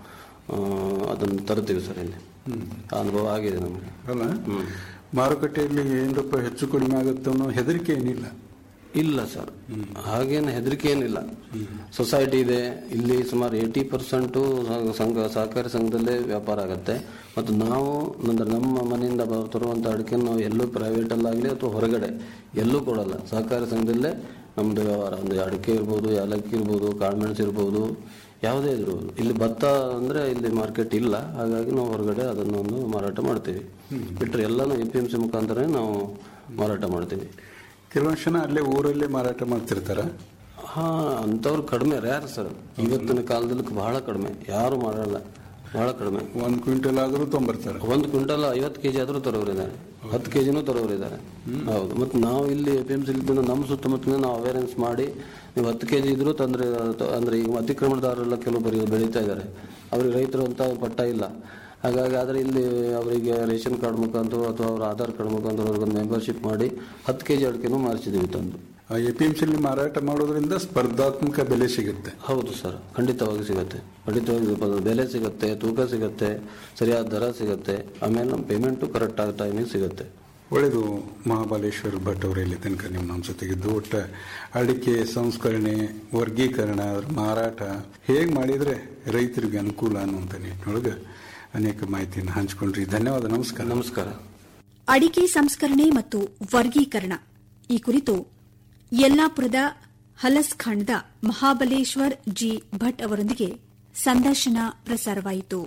ಆ, ಅದನ್ನು ತರ್ತೀವಿ ಸರ್ ಇಲ್ಲಿ ಆ ಅನುಭವ ಆಗಿದೆ ನಮಗೆ ಅಲ್ಲ ಮಾರುಕಟ್ಟೆಯಲ್ಲಿ ಏನರಪ್ಪ ಹೆಚ್ಚು ಕಡಿಮೆ ಆಗುತ್ತೆ ಅನ್ನೋ ಹೆದರಿಕೆ ಏನಿಲ್ಲ ಇಲ್ಲ ಸರ್ ಹಾಗೇನು ಹೆದರಿಕೆ ಏನಿಲ್ಲ ಸೊಸೈಟಿ ಇದೆ ಇಲ್ಲಿ ಸುಮಾರು ಏಯ್ಟಿ ಪರ್ಸೆಂಟು ಸಂಘ ಸಹಕಾರಿ ಸಂಘದಲ್ಲೇ ವ್ಯಾಪಾರ ಆಗುತ್ತೆ ಮತ್ತು ನಾವು ಅಂದ್ರೆ ನಮ್ಮ ಮನೆಯಿಂದ ಬ- ತರುವಂಥ ಅಡಿಕೆ ನಾವು ಎಲ್ಲೂ ಪ್ರೈವೇಟಲ್ಲಾಗಲಿ ಅಥವಾ ಹೊರಗಡೆ ಎಲ್ಲೂ ಕೊಡಲ್ಲ ಸಹಕಾರಿ ಸಂಘದಲ್ಲೇ ನಮ್ಮದು ವ್ಯವಹಾರ ಅಂದರೆ ಅಡಿಕೆ ಇರ್ಬೋದು ಏಲಕ್ಕಿ ಇರ್ಬೋದು ಕಾಳುಮೆಣಸು ಇರ್ಬೋದು ಯಾವುದೇ ಇರ್ಬೋದು ಇಲ್ಲಿ ಭತ್ತ ಅಂದರೆ ಇಲ್ಲಿ ಮಾರ್ಕೆಟ್ ಇಲ್ಲ ಹಾಗಾಗಿ ನಾವು ಹೊರಗಡೆ ಅದನ್ನು ಒಂದು ಮಾರಾಟ ಮಾಡ್ತೀವಿ ಬಿಟ್ಟರೆ ಎಲ್ಲನೂ ಎ ಪಿ ಎಮ್ ಸಿ ಮುಖಾಂತರನೇ ನಾವು ಮಾರಾಟ ಮಾಡ್ತೀವಿ ಕೆಲವೊಂದು ಜನ ಅಲ್ಲೇ ಊರಲ್ಲೇ ಮಾರಾಟ ಮಾಡ್ತಿರ್ತಾರ ಹಾ ಅಂಥವ್ರು ಕಡಿಮೆ ರ್ಯಾರ್ ಸರ್ ಇವತ್ತಿನ ಕಾಲದಲ್ಲಿ ಬಹಳ ಕಡಿಮೆ ಯಾರು ಮಾಡಲ್ಲ ಬಹಳ ಕಡಿಮೆ ಒಂದ್ ಕ್ವಿಂಟಲ್ ಆದ್ರೂ ತೊಂಬರ್ತಾರೆ ಒಂದು ಕ್ವಿಂಟಲ್ ಐವತ್ತು ಕೆಜಿ ಆದ್ರೂ ತರೋರಿದ್ದಾರೆ ಹತ್ತು ಕೆಜಿನೂ ತರೋರಿದ್ದಾರೆ ಹೌದು ಮತ್ತು ನಾವು ಇಲ್ಲಿ ಎ ಪಿ ಎಂ ಸಿ ನಮ್ಮ ಸುತ್ತಮುತ್ತಲಿನ ನಾವು ಅವೇರೆನ್ಸ್ ಮಾಡಿ ನೀವು ಹತ್ತು ಕೆಜಿ ಇದ್ರೂ ತಂದ್ರೆ ಅಂದ್ರೆ ಈಗ ಅತಿಕ್ರಮಣದಾರರೆಲ್ಲ ಕೆಲವೊಬ್ಬರು ಬೆಳೀತಾ ಇದ್ದಾರೆ ಅವ್ರಿಗೆ ರೈತರು ಅಂತ ಪಟ್ಟ ಇಲ್ಲ ಹಾಗಾಗಿ ಆದರೆ ಇಲ್ಲಿ ಅವರಿಗೆ ರೇಷನ್ ಕಾರ್ಡ್ ಮುಖಾಂತರ ಅಥವಾ ಅವರ ಆಧಾರ್ ಕಾರ್ಡ್ ಮುಖಾಂತರ ಅವ್ರಿಗೊಂದು ಮೆಂಬರ್ಶಿಪ್ ಮಾಡಿ ಹತ್ತು ಕೆಜಿ ಅಡಿಕೆನೂ ಮಾರಿಸಿದ್ದೀವಿ ತಂದು ಎ ಪಿ ಎಂ ಸಿಲಿ ಮಾರಾಟ ಮಾಡೋದ್ರಿಂದ ಸ್ಪರ್ಧಾತ್ಮಕ ಬೆಲೆ ಸಿಗುತ್ತೆ ಹೌದು ಸರ್ ಖಂಡಿತವಾಗಿ ಸಿಗುತ್ತೆ ಖಂಡಿತವಾಗಿ ಪ- ಬೆಲೆ ಸಿಗುತ್ತೆ ತೂಕ ಸಿಗುತ್ತೆ ಸರಿಯಾದ ದರ ಸಿಗುತ್ತೆ ಆಮೇಲೆ ನಮ್ಮ ಪೇಮೆಂಟು ಕರೆಕ್ಟ್ ಆದ ಟೈಮಿಗೆ ಸಿಗುತ್ತೆ ಒಳ್ಳೆಯದು ಮಹಾಬಲೇಶ್ವರ್ ಭಟ್ ಅವರು ಇಲ್ಲಿ ತನಕ ನಿಮ್ಮ ನಮ್ಮ ಜೊತೆಗಿದ್ದು ಒಟ್ಟ ಅಡಿಕೆ ಸಂಸ್ಕರಣೆ ವರ್ಗೀಕರಣ ಅದ್ರ ಮಾರಾಟ ಹೇಗೆ ಮಾಡಿದ್ರೆ ರೈತರಿಗೆ ಅನುಕೂಲ ಅನ್ನುವಂಥ ನಿಟ್ಟಿನೊಳಗೆ ಅನೇಕ ಮಾಹಿತಿಯನ್ನು ಹಂಚಿಕೊಂಡ್ರಿ ಧನ್ಯವಾದ ನಮಸ್ಕಾರ ನಮಸ್ಕಾರ ಅಡಿಕೆ ಸಂಸ್ಕರಣೆ ಮತ್ತು ವರ್ಗೀಕರಣ ಈ ಕುರಿತು ಯಲ್ಲಾಪುರದ ಹಲಸ್ಖಂಡದ ಮಹಾಬಲೇಶ್ವರ್ ಜಿ ಭಟ್ ಅವರೊಂದಿಗೆ ಸಂದರ್ಶನ ಪ್ರಸಾರವಾಯಿತು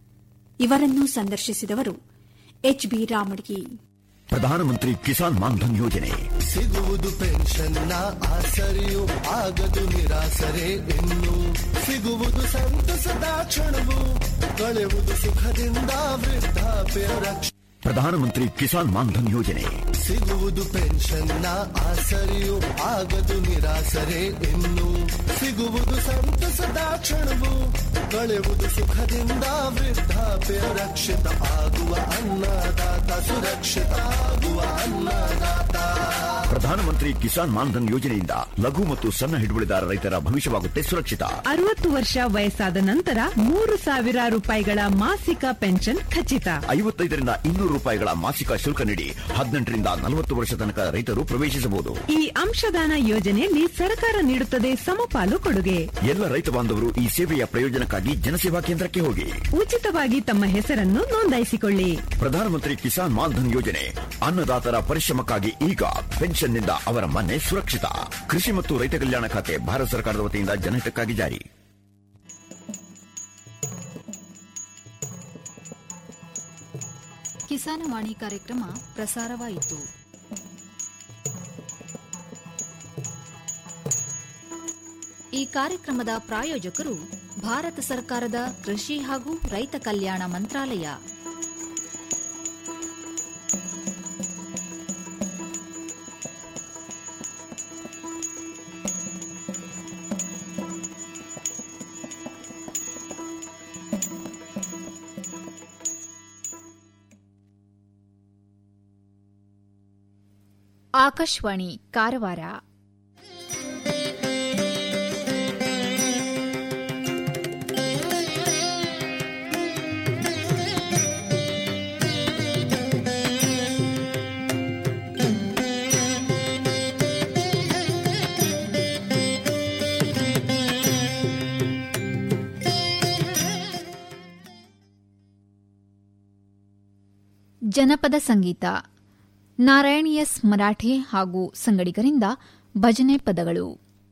ಇವರನ್ನು ಸಂದರ್ಶಿಸಿದವರು ಎಚ್ಬಿ ರಾಮಡ್ಗಿ ಪ್ರಧಾನಮಂತ್ರಿ ಕಿಸಾನ್ ಮಾನ್ಧನ್ ಯೋಜನೆ ಸಿಗುವುದು ಪೆನ್ಷನ್ನ ಆಸರೆಯು ಆಗದು ನಿರಾಸರೆ ಇನ್ನು ಸಿಗುವುದು ಸಂತಸದ ಕ್ಷಣವು ಕಳೆಯುವುದು ಸುಖದಿಂದ ವೃದ್ಧಾಪ್ಯ ರಕ್ಷ ಪ್ರಧಾನಮಂತ್ರಿ ಕಿಸಾನ್ ಮಾನ್ಧನ್ ಯೋಜನೆ ಸಿಗುವುದು ಪೆನ್ಷನ್ನ ಆಸರೆಯು ಆಗದು ನಿರಾಸರೆ ಇನ್ನು ಸಿಗುವುದು ಸಂತಸದ ಕ್ಷಣವು ಕಳೆಯುವುದು ಸುಖದಿಂದ ವೃದ್ಧಾಪ್ಯ ರಕ್ಷಿತ ಆಗುವ ಅನ್ನದಾತ ಸುರಕ್ಷಿತ ಆಗುವ ಅನ್ನದಾತ ಪ್ರಧಾನಮಂತ್ರಿ ಕಿಸಾನ್ ಮಾನ್ಧನ್ ಯೋಜನೆಯಿಂದ ಲಘು ಮತ್ತು ಸಣ್ಣ ಹಿಡುವಳಿದಾರ ರೈತರ ಭವಿಷ್ಯವಾಗುತ್ತೆ ಸುರಕ್ಷಿತ ಅರವತ್ತು ವರ್ಷ ವಯಸ್ಸಾದ ನಂತರ ಮೂರು ಸಾವಿರ ರೂಪಾಯಿಗಳ ಮಾಸಿಕ ಪೆನ್ಷನ್ ಖಚಿತ ಐವತ್ತೈದರಿಂದ ಇನ್ನೂರು ರೂಪಾಯಿಗಳ ಮಾಸಿಕ ಶುಲ್ಕ ನೀಡಿ ಹದಿನೆಂಟರಿಂದ ನಲವತ್ತು ವರ್ಷ ತನಕ ರೈತರು ಪ್ರವೇಶಿಸಬಹುದು ಈ ಅಂಶದಾನ ಯೋಜನೆಯಲ್ಲಿ ಸರ್ಕಾರ ನೀಡುತ್ತದೆ ಸಮಪಾಲು ಕೊಡುಗೆ ಎಲ್ಲ ರೈತ ಬಾಂಧವರು ಈ ಸೇವೆಯ ಪ್ರಯೋಜನಕ್ಕಾಗಿ ಜನಸೇವಾ ಕೇಂದ್ರಕ್ಕೆ ಹೋಗಿ ಉಚಿತವಾಗಿ ತಮ್ಮ ಹೆಸರನ್ನು ನೋಂದಾಯಿಸಿಕೊಳ್ಳಿ ಪ್ರಧಾನಮಂತ್ರಿ ಕಿಸಾನ್ ಮಾನ್ಧನ್ ಯೋಜನೆ ಅನ್ನದಾತರ ಪರಿಶ್ರಮಕ್ಕಾಗಿ ಈಗ ಪೆನ್ಷನ್ನಿಂದ ಅವರ ಮನೆ ಸುರಕ್ಷಿತ ಕೃಷಿ ಮತ್ತು ರೈತ ಕಲ್ಯಾಣ ಖಾತೆ ಭಾರತ ಸರ್ಕಾರದ ವತಿಯಿಂದ ಜನಹಿತಕ್ಕಾಗಿ ಜಾರಿ ಕಿಸಾನವಾಣಿ ಕಾರ್ಯಕ್ರಮ ಪ್ರಸಾರವಾಯಿತು ಈ ಕಾರ್ಯಕ್ರಮದ ಪ್ರಾಯೋಜಕರು ಭಾರತ ಸರ್ಕಾರದ ಕೃಷಿ ಹಾಗೂ ರೈತ ಕಲ್ಯಾಣ ಮಂತ್ರಾಲಯ ಆಕಾಶವಾಣಿ ಕಾರವಾರ ಜನಪದ ಸಂಗೀತ ನಾರಾಯಣ್ ಎಸ್ ಮರಾಠೆ ಹಾಗೂ ಸಂಗಡಿಗರಿಂದ ಭಜನೆ ಪದಗಳು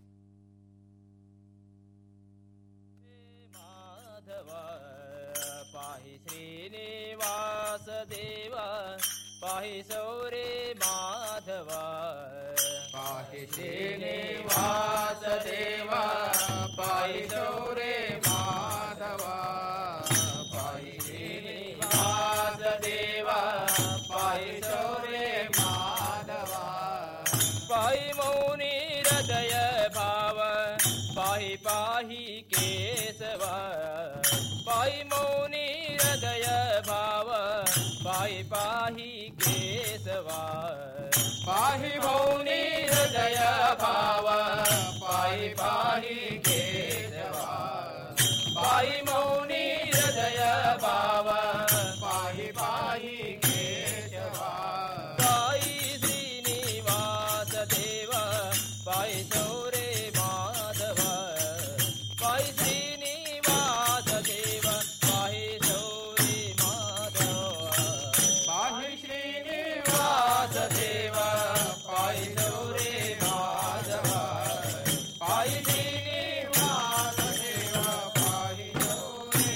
श्रीनिवासदेव पाहि सौरे माधव पाहि श्रीनिवासदेव पाहि सौरे माधव पाहि श्रीनिवासदेव पाहि सौरे माधव पाहि मौनी हृदय भाव पाहि पाहि केशव पाहि मौनी हृदय भाव पाहि पाहि केशव पाहि मौनी हृदय भाव पाहि पाहि केशव पाहि मौनी हृदय भाव पाहि पाहि केशव पाहि श्रीनिवास देव पाहि सौरे माधव पाहि श्रीनिवास देव पाहि सौरे माधव पाहि श्रीनिवास देव पाहि सौरे माधव पाहि श्रीनिवास देव पाहि सौरे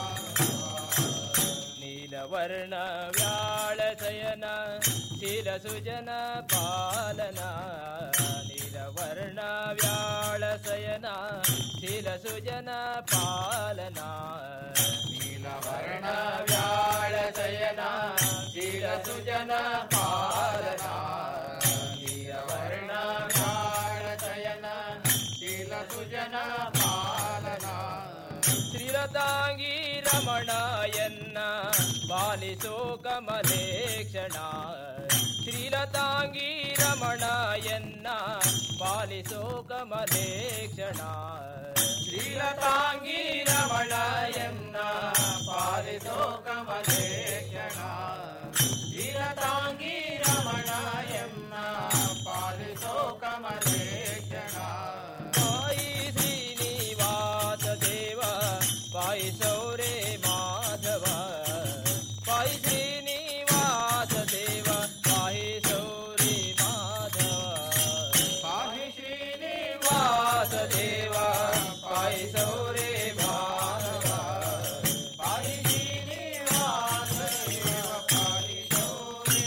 नीलवर्ण व्याळशयन शिरसुजन पालन नीलवर्ण व्याळशयन शिरसुजन पालन नीलवर्ण व्याळशयन शिरसुजन पालन नीलवर्ण व्याळशयन शिरसुजन ಪಾಲನ ಶ್ರೀರತಾಂಗಿ ರಮಣಯನ್ನ ಪಾಲಿಸೋ ಕಮಲೇಕ್ಷಣ ಶ್ರೀಲತಾಂಗಿ ರಮಣಯನ್ನ ಪಾಲಿಸೋ ಕಮಲೇಕ್ಷಣ ಶ್ರೀಲತಾಂಗಿ ರಮಣಯನ್ನ ಪಾಲಿಸೋ ಕಮಲೇಕ್ಷಣ ಶ್ರೀಲತಾಂಗಿ ರಮಣಯನ್ನ ಪಾಲಿಸೋ ಕಮಲೇಕ್ಷಣ ಪಾಯಿ ಶ್ರೀನಿವಾಸ ದೇವ ಪಾಯಿ ಸೌರೇ ಮಾಧವ ಪಾಯಿ ಶ್ರೀನಿವಾಸ ದೇವ ಪಾಯಿ ಸೌರೇ ಮಾಧವ ಪಾಯಿ ಶ್ರೀನಿವಾಸ ದೇವ ಪಾಯಿ ಸೌರೇ ಮಾಧವ ಪಾಯಿ ಶ್ರೀನಿವಾಸ ದೇವ ಪಾಯಿ ಸೌರೇ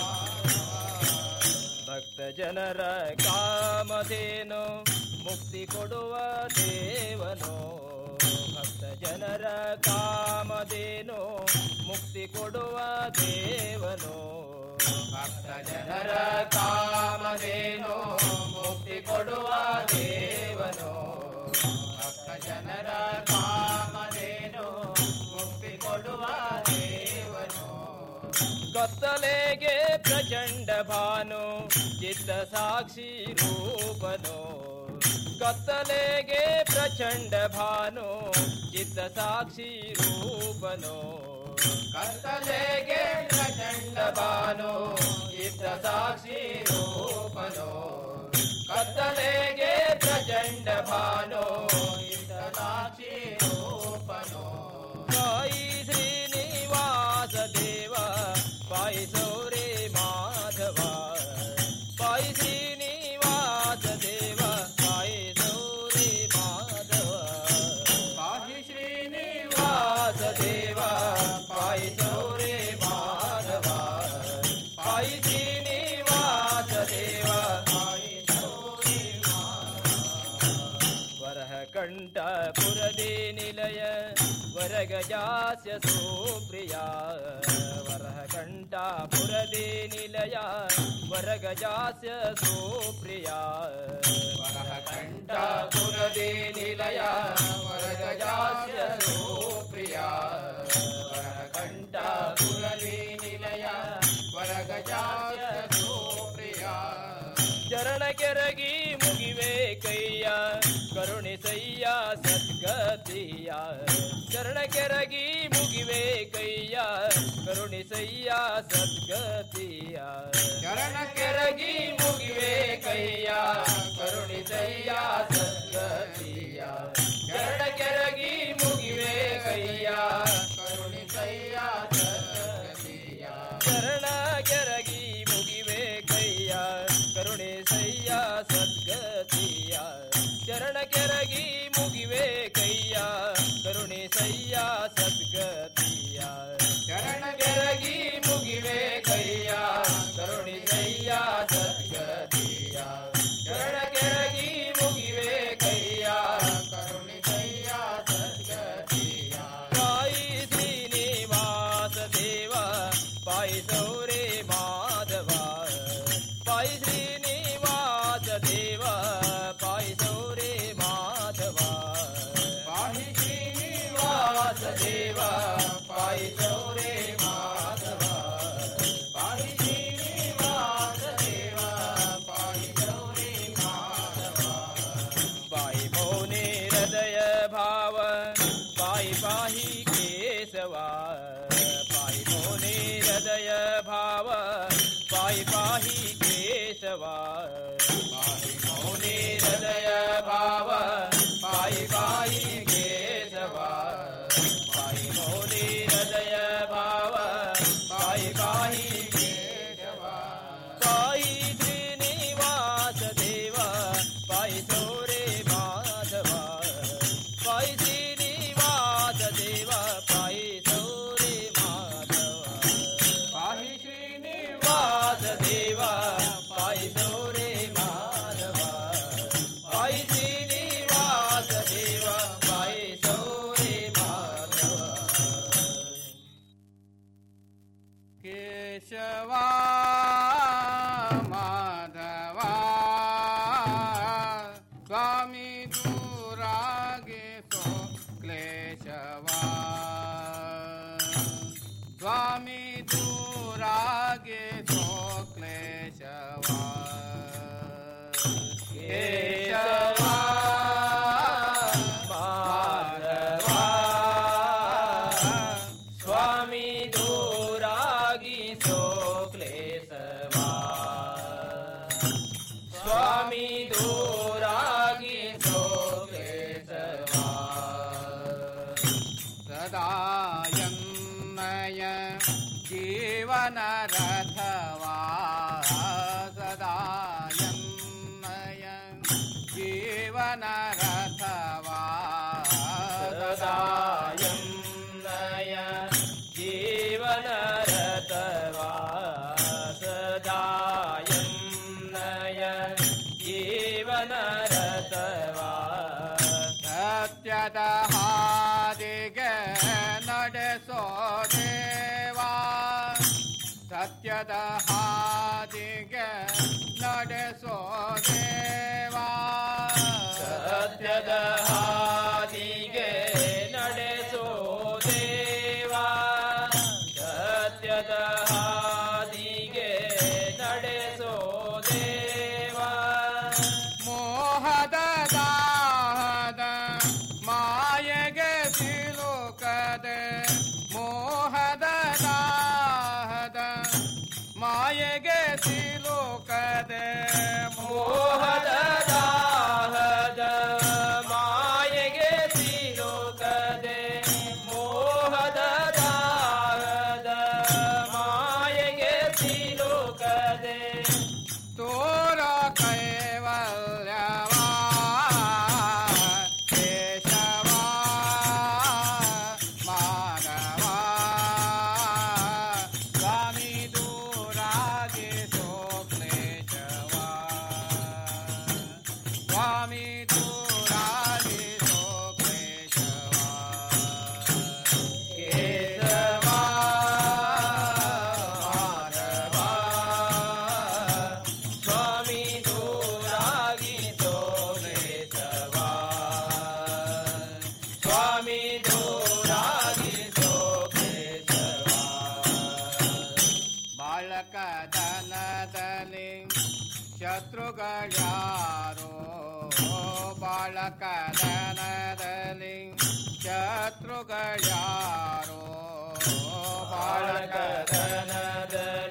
ಭಕ್ತ ಜನರ ಕಾಮಧೇನು ಮುಕ್ತಿ ಕೊಡುವ ದೇವನು ಭಕ್ತ ಜನರ ಕಾಮಧೇನು ಮುಕ್ತಿ ಕೊಡುವ ದೇವನು ಭಕ್ತ ಜನರ ಕಾಮಧೇನು ಮುಕ್ತಿ ಕೊಡುವ ದೇವನು ಭಕ್ತ ಜನರ ಕಾಮಧೇನು ಮುಕ್ತಿ ಕೊಡುವ ದೇವನು ಕತ್ತಲೆಗೆ ಪ್ರಚಂಡ ಭಾನು ಚಿತ್ತ ಸಾಕ್ಷಿ ರೂಪನು ಕತ್ತಲೆಗೆ ಪ್ರಚಂಡ ಭಾನು ಚಿತ್ತ ಸಾಕ್ಷಿ ರೂಪನು ಕತ್ತಲೆಗೆ ಪ್ರಚಂಡ ಭಾನು ಚಿತ್ತ ಸಾಕ್ಷಿ ರೂಪನು ಕತ್ತಲೆಗೆ ಪ್ರಚಂಡ ಭಾನು ಚಿತ್ತ ಸಾಕ್ಷಿ ರೂಪನು ಸಾಯಿ ಶ್ರೀನಿವಾಸ ದೇವ ಪಾಯಿ ಸೌರೇ ಮಾಧವ ಪಾಯಿ ಶ್ರೀನಿವಾಸ ದೇವ ಪಾಯಿ ಸೌರೇ ಮಾಧವ ಪಾಯಿ ಶ್ರೀನಿವಾಸ ದೇವ ಪಾಯಿ ಸೌರೇ ಮಾಧವ ಪಾಯಿ ಶ್ರೀನಿವಾಸ ದೇವ ಪಾಯಿ ಸೌರೇ ವರಹ ಕಂಠ ಪುರದಿ ನಿಲಯ ವರಗಜಾಸ್ಯ ಸುಪ್ರಿಯ ವರಹ ಕಂಠ ಪುರದಿ ನಿಲಯ ವರಗಜಾಸ್ಯ ಸುಪ್ರಿಯ ವರಹ ಕಂಠ ಪುರದಿ ನಿಲಯ ವರಗಜಾಸ್ಯ ಸುಪ್ರಿಯ ವರಹ ಕಂಠ ಪುರದಿ ನಿಲಯ ವರಗಜಾಸ್ಯ ಸುಪ್ರಿಯ ಚರಣ ಕೆರಗಿ ಮುಗಿವೆ ಕೈಯ ಕರುಣಿಸಯ್ಯ ಸದ್ಗತಿಯ ಚರಣ ಕೆರಗಿ ಮುಗಿವೆ ಕೈಯ ಕರುಣಿಸಯ್ಯ ಸದ್ಗತಿಯ ಚರಣ ಕೆರಗಿ ಮುಗಿವೆ ಕೈಯ ಕರುಣಿಸಯ್ಯ ಸದ್ಗತಿಯ ಚರಣ ಕೆರಗಿ ಮುಗಿವೆ ಕೈಯ ಕರುಣಿಸಯ್ಯ ಸದ್ಗತಿಯ ಚರಣ ಕೆರಗಿ ಮುಗಿವೆ ಕೈಯ ಕರುಣಿಸಯ್ಯ ಸದ್ಗತಿಯ ಚರಣ ಕೆರಗಿ ಮುಗಿವೆ ಕೈಯ ಕರುಣಿಸಯ್ಯ ಸದ್ಗತಿಯ ಚರಣ ಕೆರಗಿ ಮುಗಿವೆ ಕೈಯ ಕರುಣಿಸಯ್ಯ ಸದ್ಗತಿಯ ಚರಣ ಕೆರಗಿ ಮುಗಿವೆ ಕೈಯ ಕರುಣಿಸಯ್ಯ ಸದ್ಗತಿಯ ಸಾಯಿ ಶ್ರೀನಿವಾಸ ದೇವ ಪಾಯಿ ಸೌರೇ ಮಾಧವ ಪಾಯಿ ಶ್ರೀನಿವಾಸ ದೇವ ಪಾಯಿ ಸೌರೇ ಮಾಧವ ಪಾಯಿ ಶ್ರೀನಿವಾಸ ದೇವ ಪಾಯಿ ಸೌರೇ ಮಾಧವ ಪಾಯಿ ಶ್ರೀನಿವಾಸ ದೇವ ಪಾಯಿ ಸೌರೇ ಮಾಧವ पाई मोने हृदय भाव पाई पाही केशवा पाई मोने हृदय भाव पाई पाही केशवा पाई मोने हृदय भाव पाई पाही केशवा पाई मोने हृदय भाव पाई पाही केशवा पाई श्रीनिवास देवा पाई सौरे माधवा पाई श्रीनिवास देवा पाई सौरे माधवा पाई श्रीनिवास देवा पाई सौरे माधवा पाई श्रीनिवास देवा पाई सौरे माधवा केशवा माधवा स्वामी दूरागे सो क्लेशवा स्वामी दूरागे सो क्लेशवा केशवा स्वामी दूरागी सो क्लेशवा स्वामी दूरागी सो क्लेशवा सदायन्मय जीवन रथवा सदायन्मय जीवन रथवा सदायन्नय जीवन रतवा सदायन्नय जीवन रतवा ಸತ್ಯದ ಹಾದಿಗೆ ನಡೆಸೋ ದೇವಾ ಸತ್ಯದ ಹಾದಿಗೆ ನಡೆಸೋ ದೇವಾ ಸತ್ಯದ ಹಾದಿಗೆ ನಡೆಸೋ ದೇವಾ ಸತ್ಯದ ಹಾದಿಗೆ ನಡೆಸೋ ದೇವಾ ಮೋಹದ ದಾಹದ ಮಾಯೆಗೆ ಸಿಲುಕದೆ ಮೋಹದ ದಾಹದ ಮಾಯೆಗೆ ಸಿಲುಕದೆ ಮೋಹದ ದಾಹದ ಮಾಯೆಗೆ ಸಿಲುಕದೆ ಮೋಹದ ದಾಹದ ಮಾಯೆಗೆ ಸಿಲುಕದೆ ತೋರ ಕೈವಲ್ಯವಾ ಕೇಶವಾ ಮಾಧವಾ ಸ್ವಾಮಿ ದೂರಾಗೆ ಸೋ ಕ್ಲೇಶವಾ ಸ್ವಾಮಿ ದೂರಾಗೆ ಸೋ ಕ್ಲೇಶವಾ ಕೇಶವಾ ಮಾಧವಾ ಸ್ವಾಮಿ ದೂರಾಗಿ ಸೋಮೇಶವಾ ಸ್ವಾಮಿ ದೂರಾಗಿ ಸೋಮೇಶವಾ ಬಾಳಕದನದಲ್ಲಿ ಶತ್ರುಗಳ್ಯಾರೋ ಬಾಳಕದನದಲ್ಲಿ ಶತ್ರುಗಳ್ಯಾರೋ ಬಾಳಕದನದಲ್ಲಿ